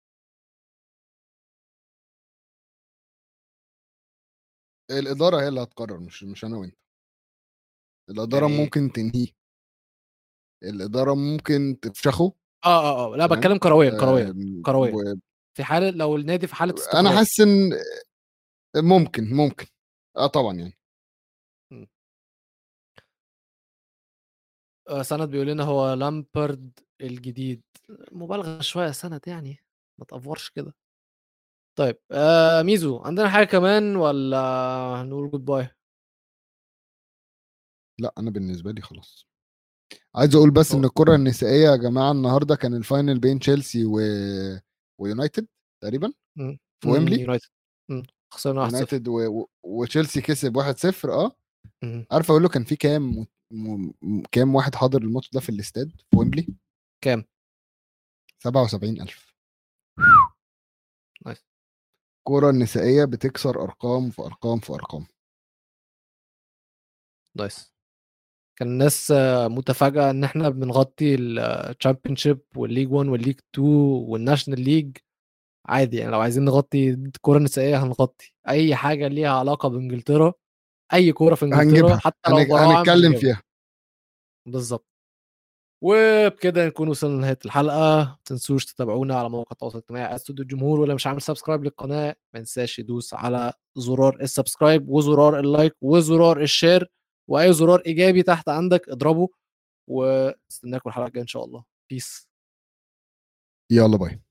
الإدارة هي اللي هتقرر مش مش أنا وأنت. الإدارة
يعني
ممكن تنهيه. الإدارة ممكن تفشخه.
آه، آه، آه، لأ
تمام؟
باتكلم كرويًا، كرويًا،
آمم
كرويًا.
و
في حالة لو النادي في حالة
أنا
استقرار.
حاسس إن ممكن، ممكن. آه طبعًا يعني.
إمم. آآ سند بيقول لنا هو لامبارد الجديد. مبالغة شوية يا سند يعني، ما تأفورش كده. طيب آآ ميزو عندنا حاجة كمان والّا نقول goodbye؟
لأ، أنا بالنسبة لي خلاص. عايز اقول بس
هو-
ان الكره النسائيه يا جماعه النهارده كان الفاينل بين تشيلسي و... ويونايتد تقريبا
مم.
في ويمبلي
يونايتد مم. خسرنا 1-0
يونايتد و... و... وتشيلسي كسب 1-0 اه
مم.
عارف اقول له كان في كام م... م... كام واحد حاضر الماتش ده في الاستاد في ويمبلي
كام
77000
نايس.
الكرة النسائية بتكسر أرقام في أرقام في أرقام
نايس كان الناس آه، متفاجئة ان احنا بنغطي الشامبيونشيب والليج 1 والليج 2 والناشونال ليج عادي يعني لو عايزين نغطي الكرة النسائية هنغطي اي حاجة ليها علاقة بانجلترا اي كورة في انجلترا
هنجيبها
حتى لو
هنج...
براعم
هنتكلم
هنجيبها.
فيها
بالظبط وبكده نكون وصلنا لنهايه الحلقه ما تنسوش تتابعونا على مواقع التواصل الاجتماعي استوديو الجمهور ولا مش عامل سبسكرايب للقناه ما ينساش يدوس على زرار السبسكرايب وزرار اللايك وزرار الشير واي زرار ايجابي تحت عندك اضربه واستناكم الحلقه الجايه ان شاء الله بيس
يلا باي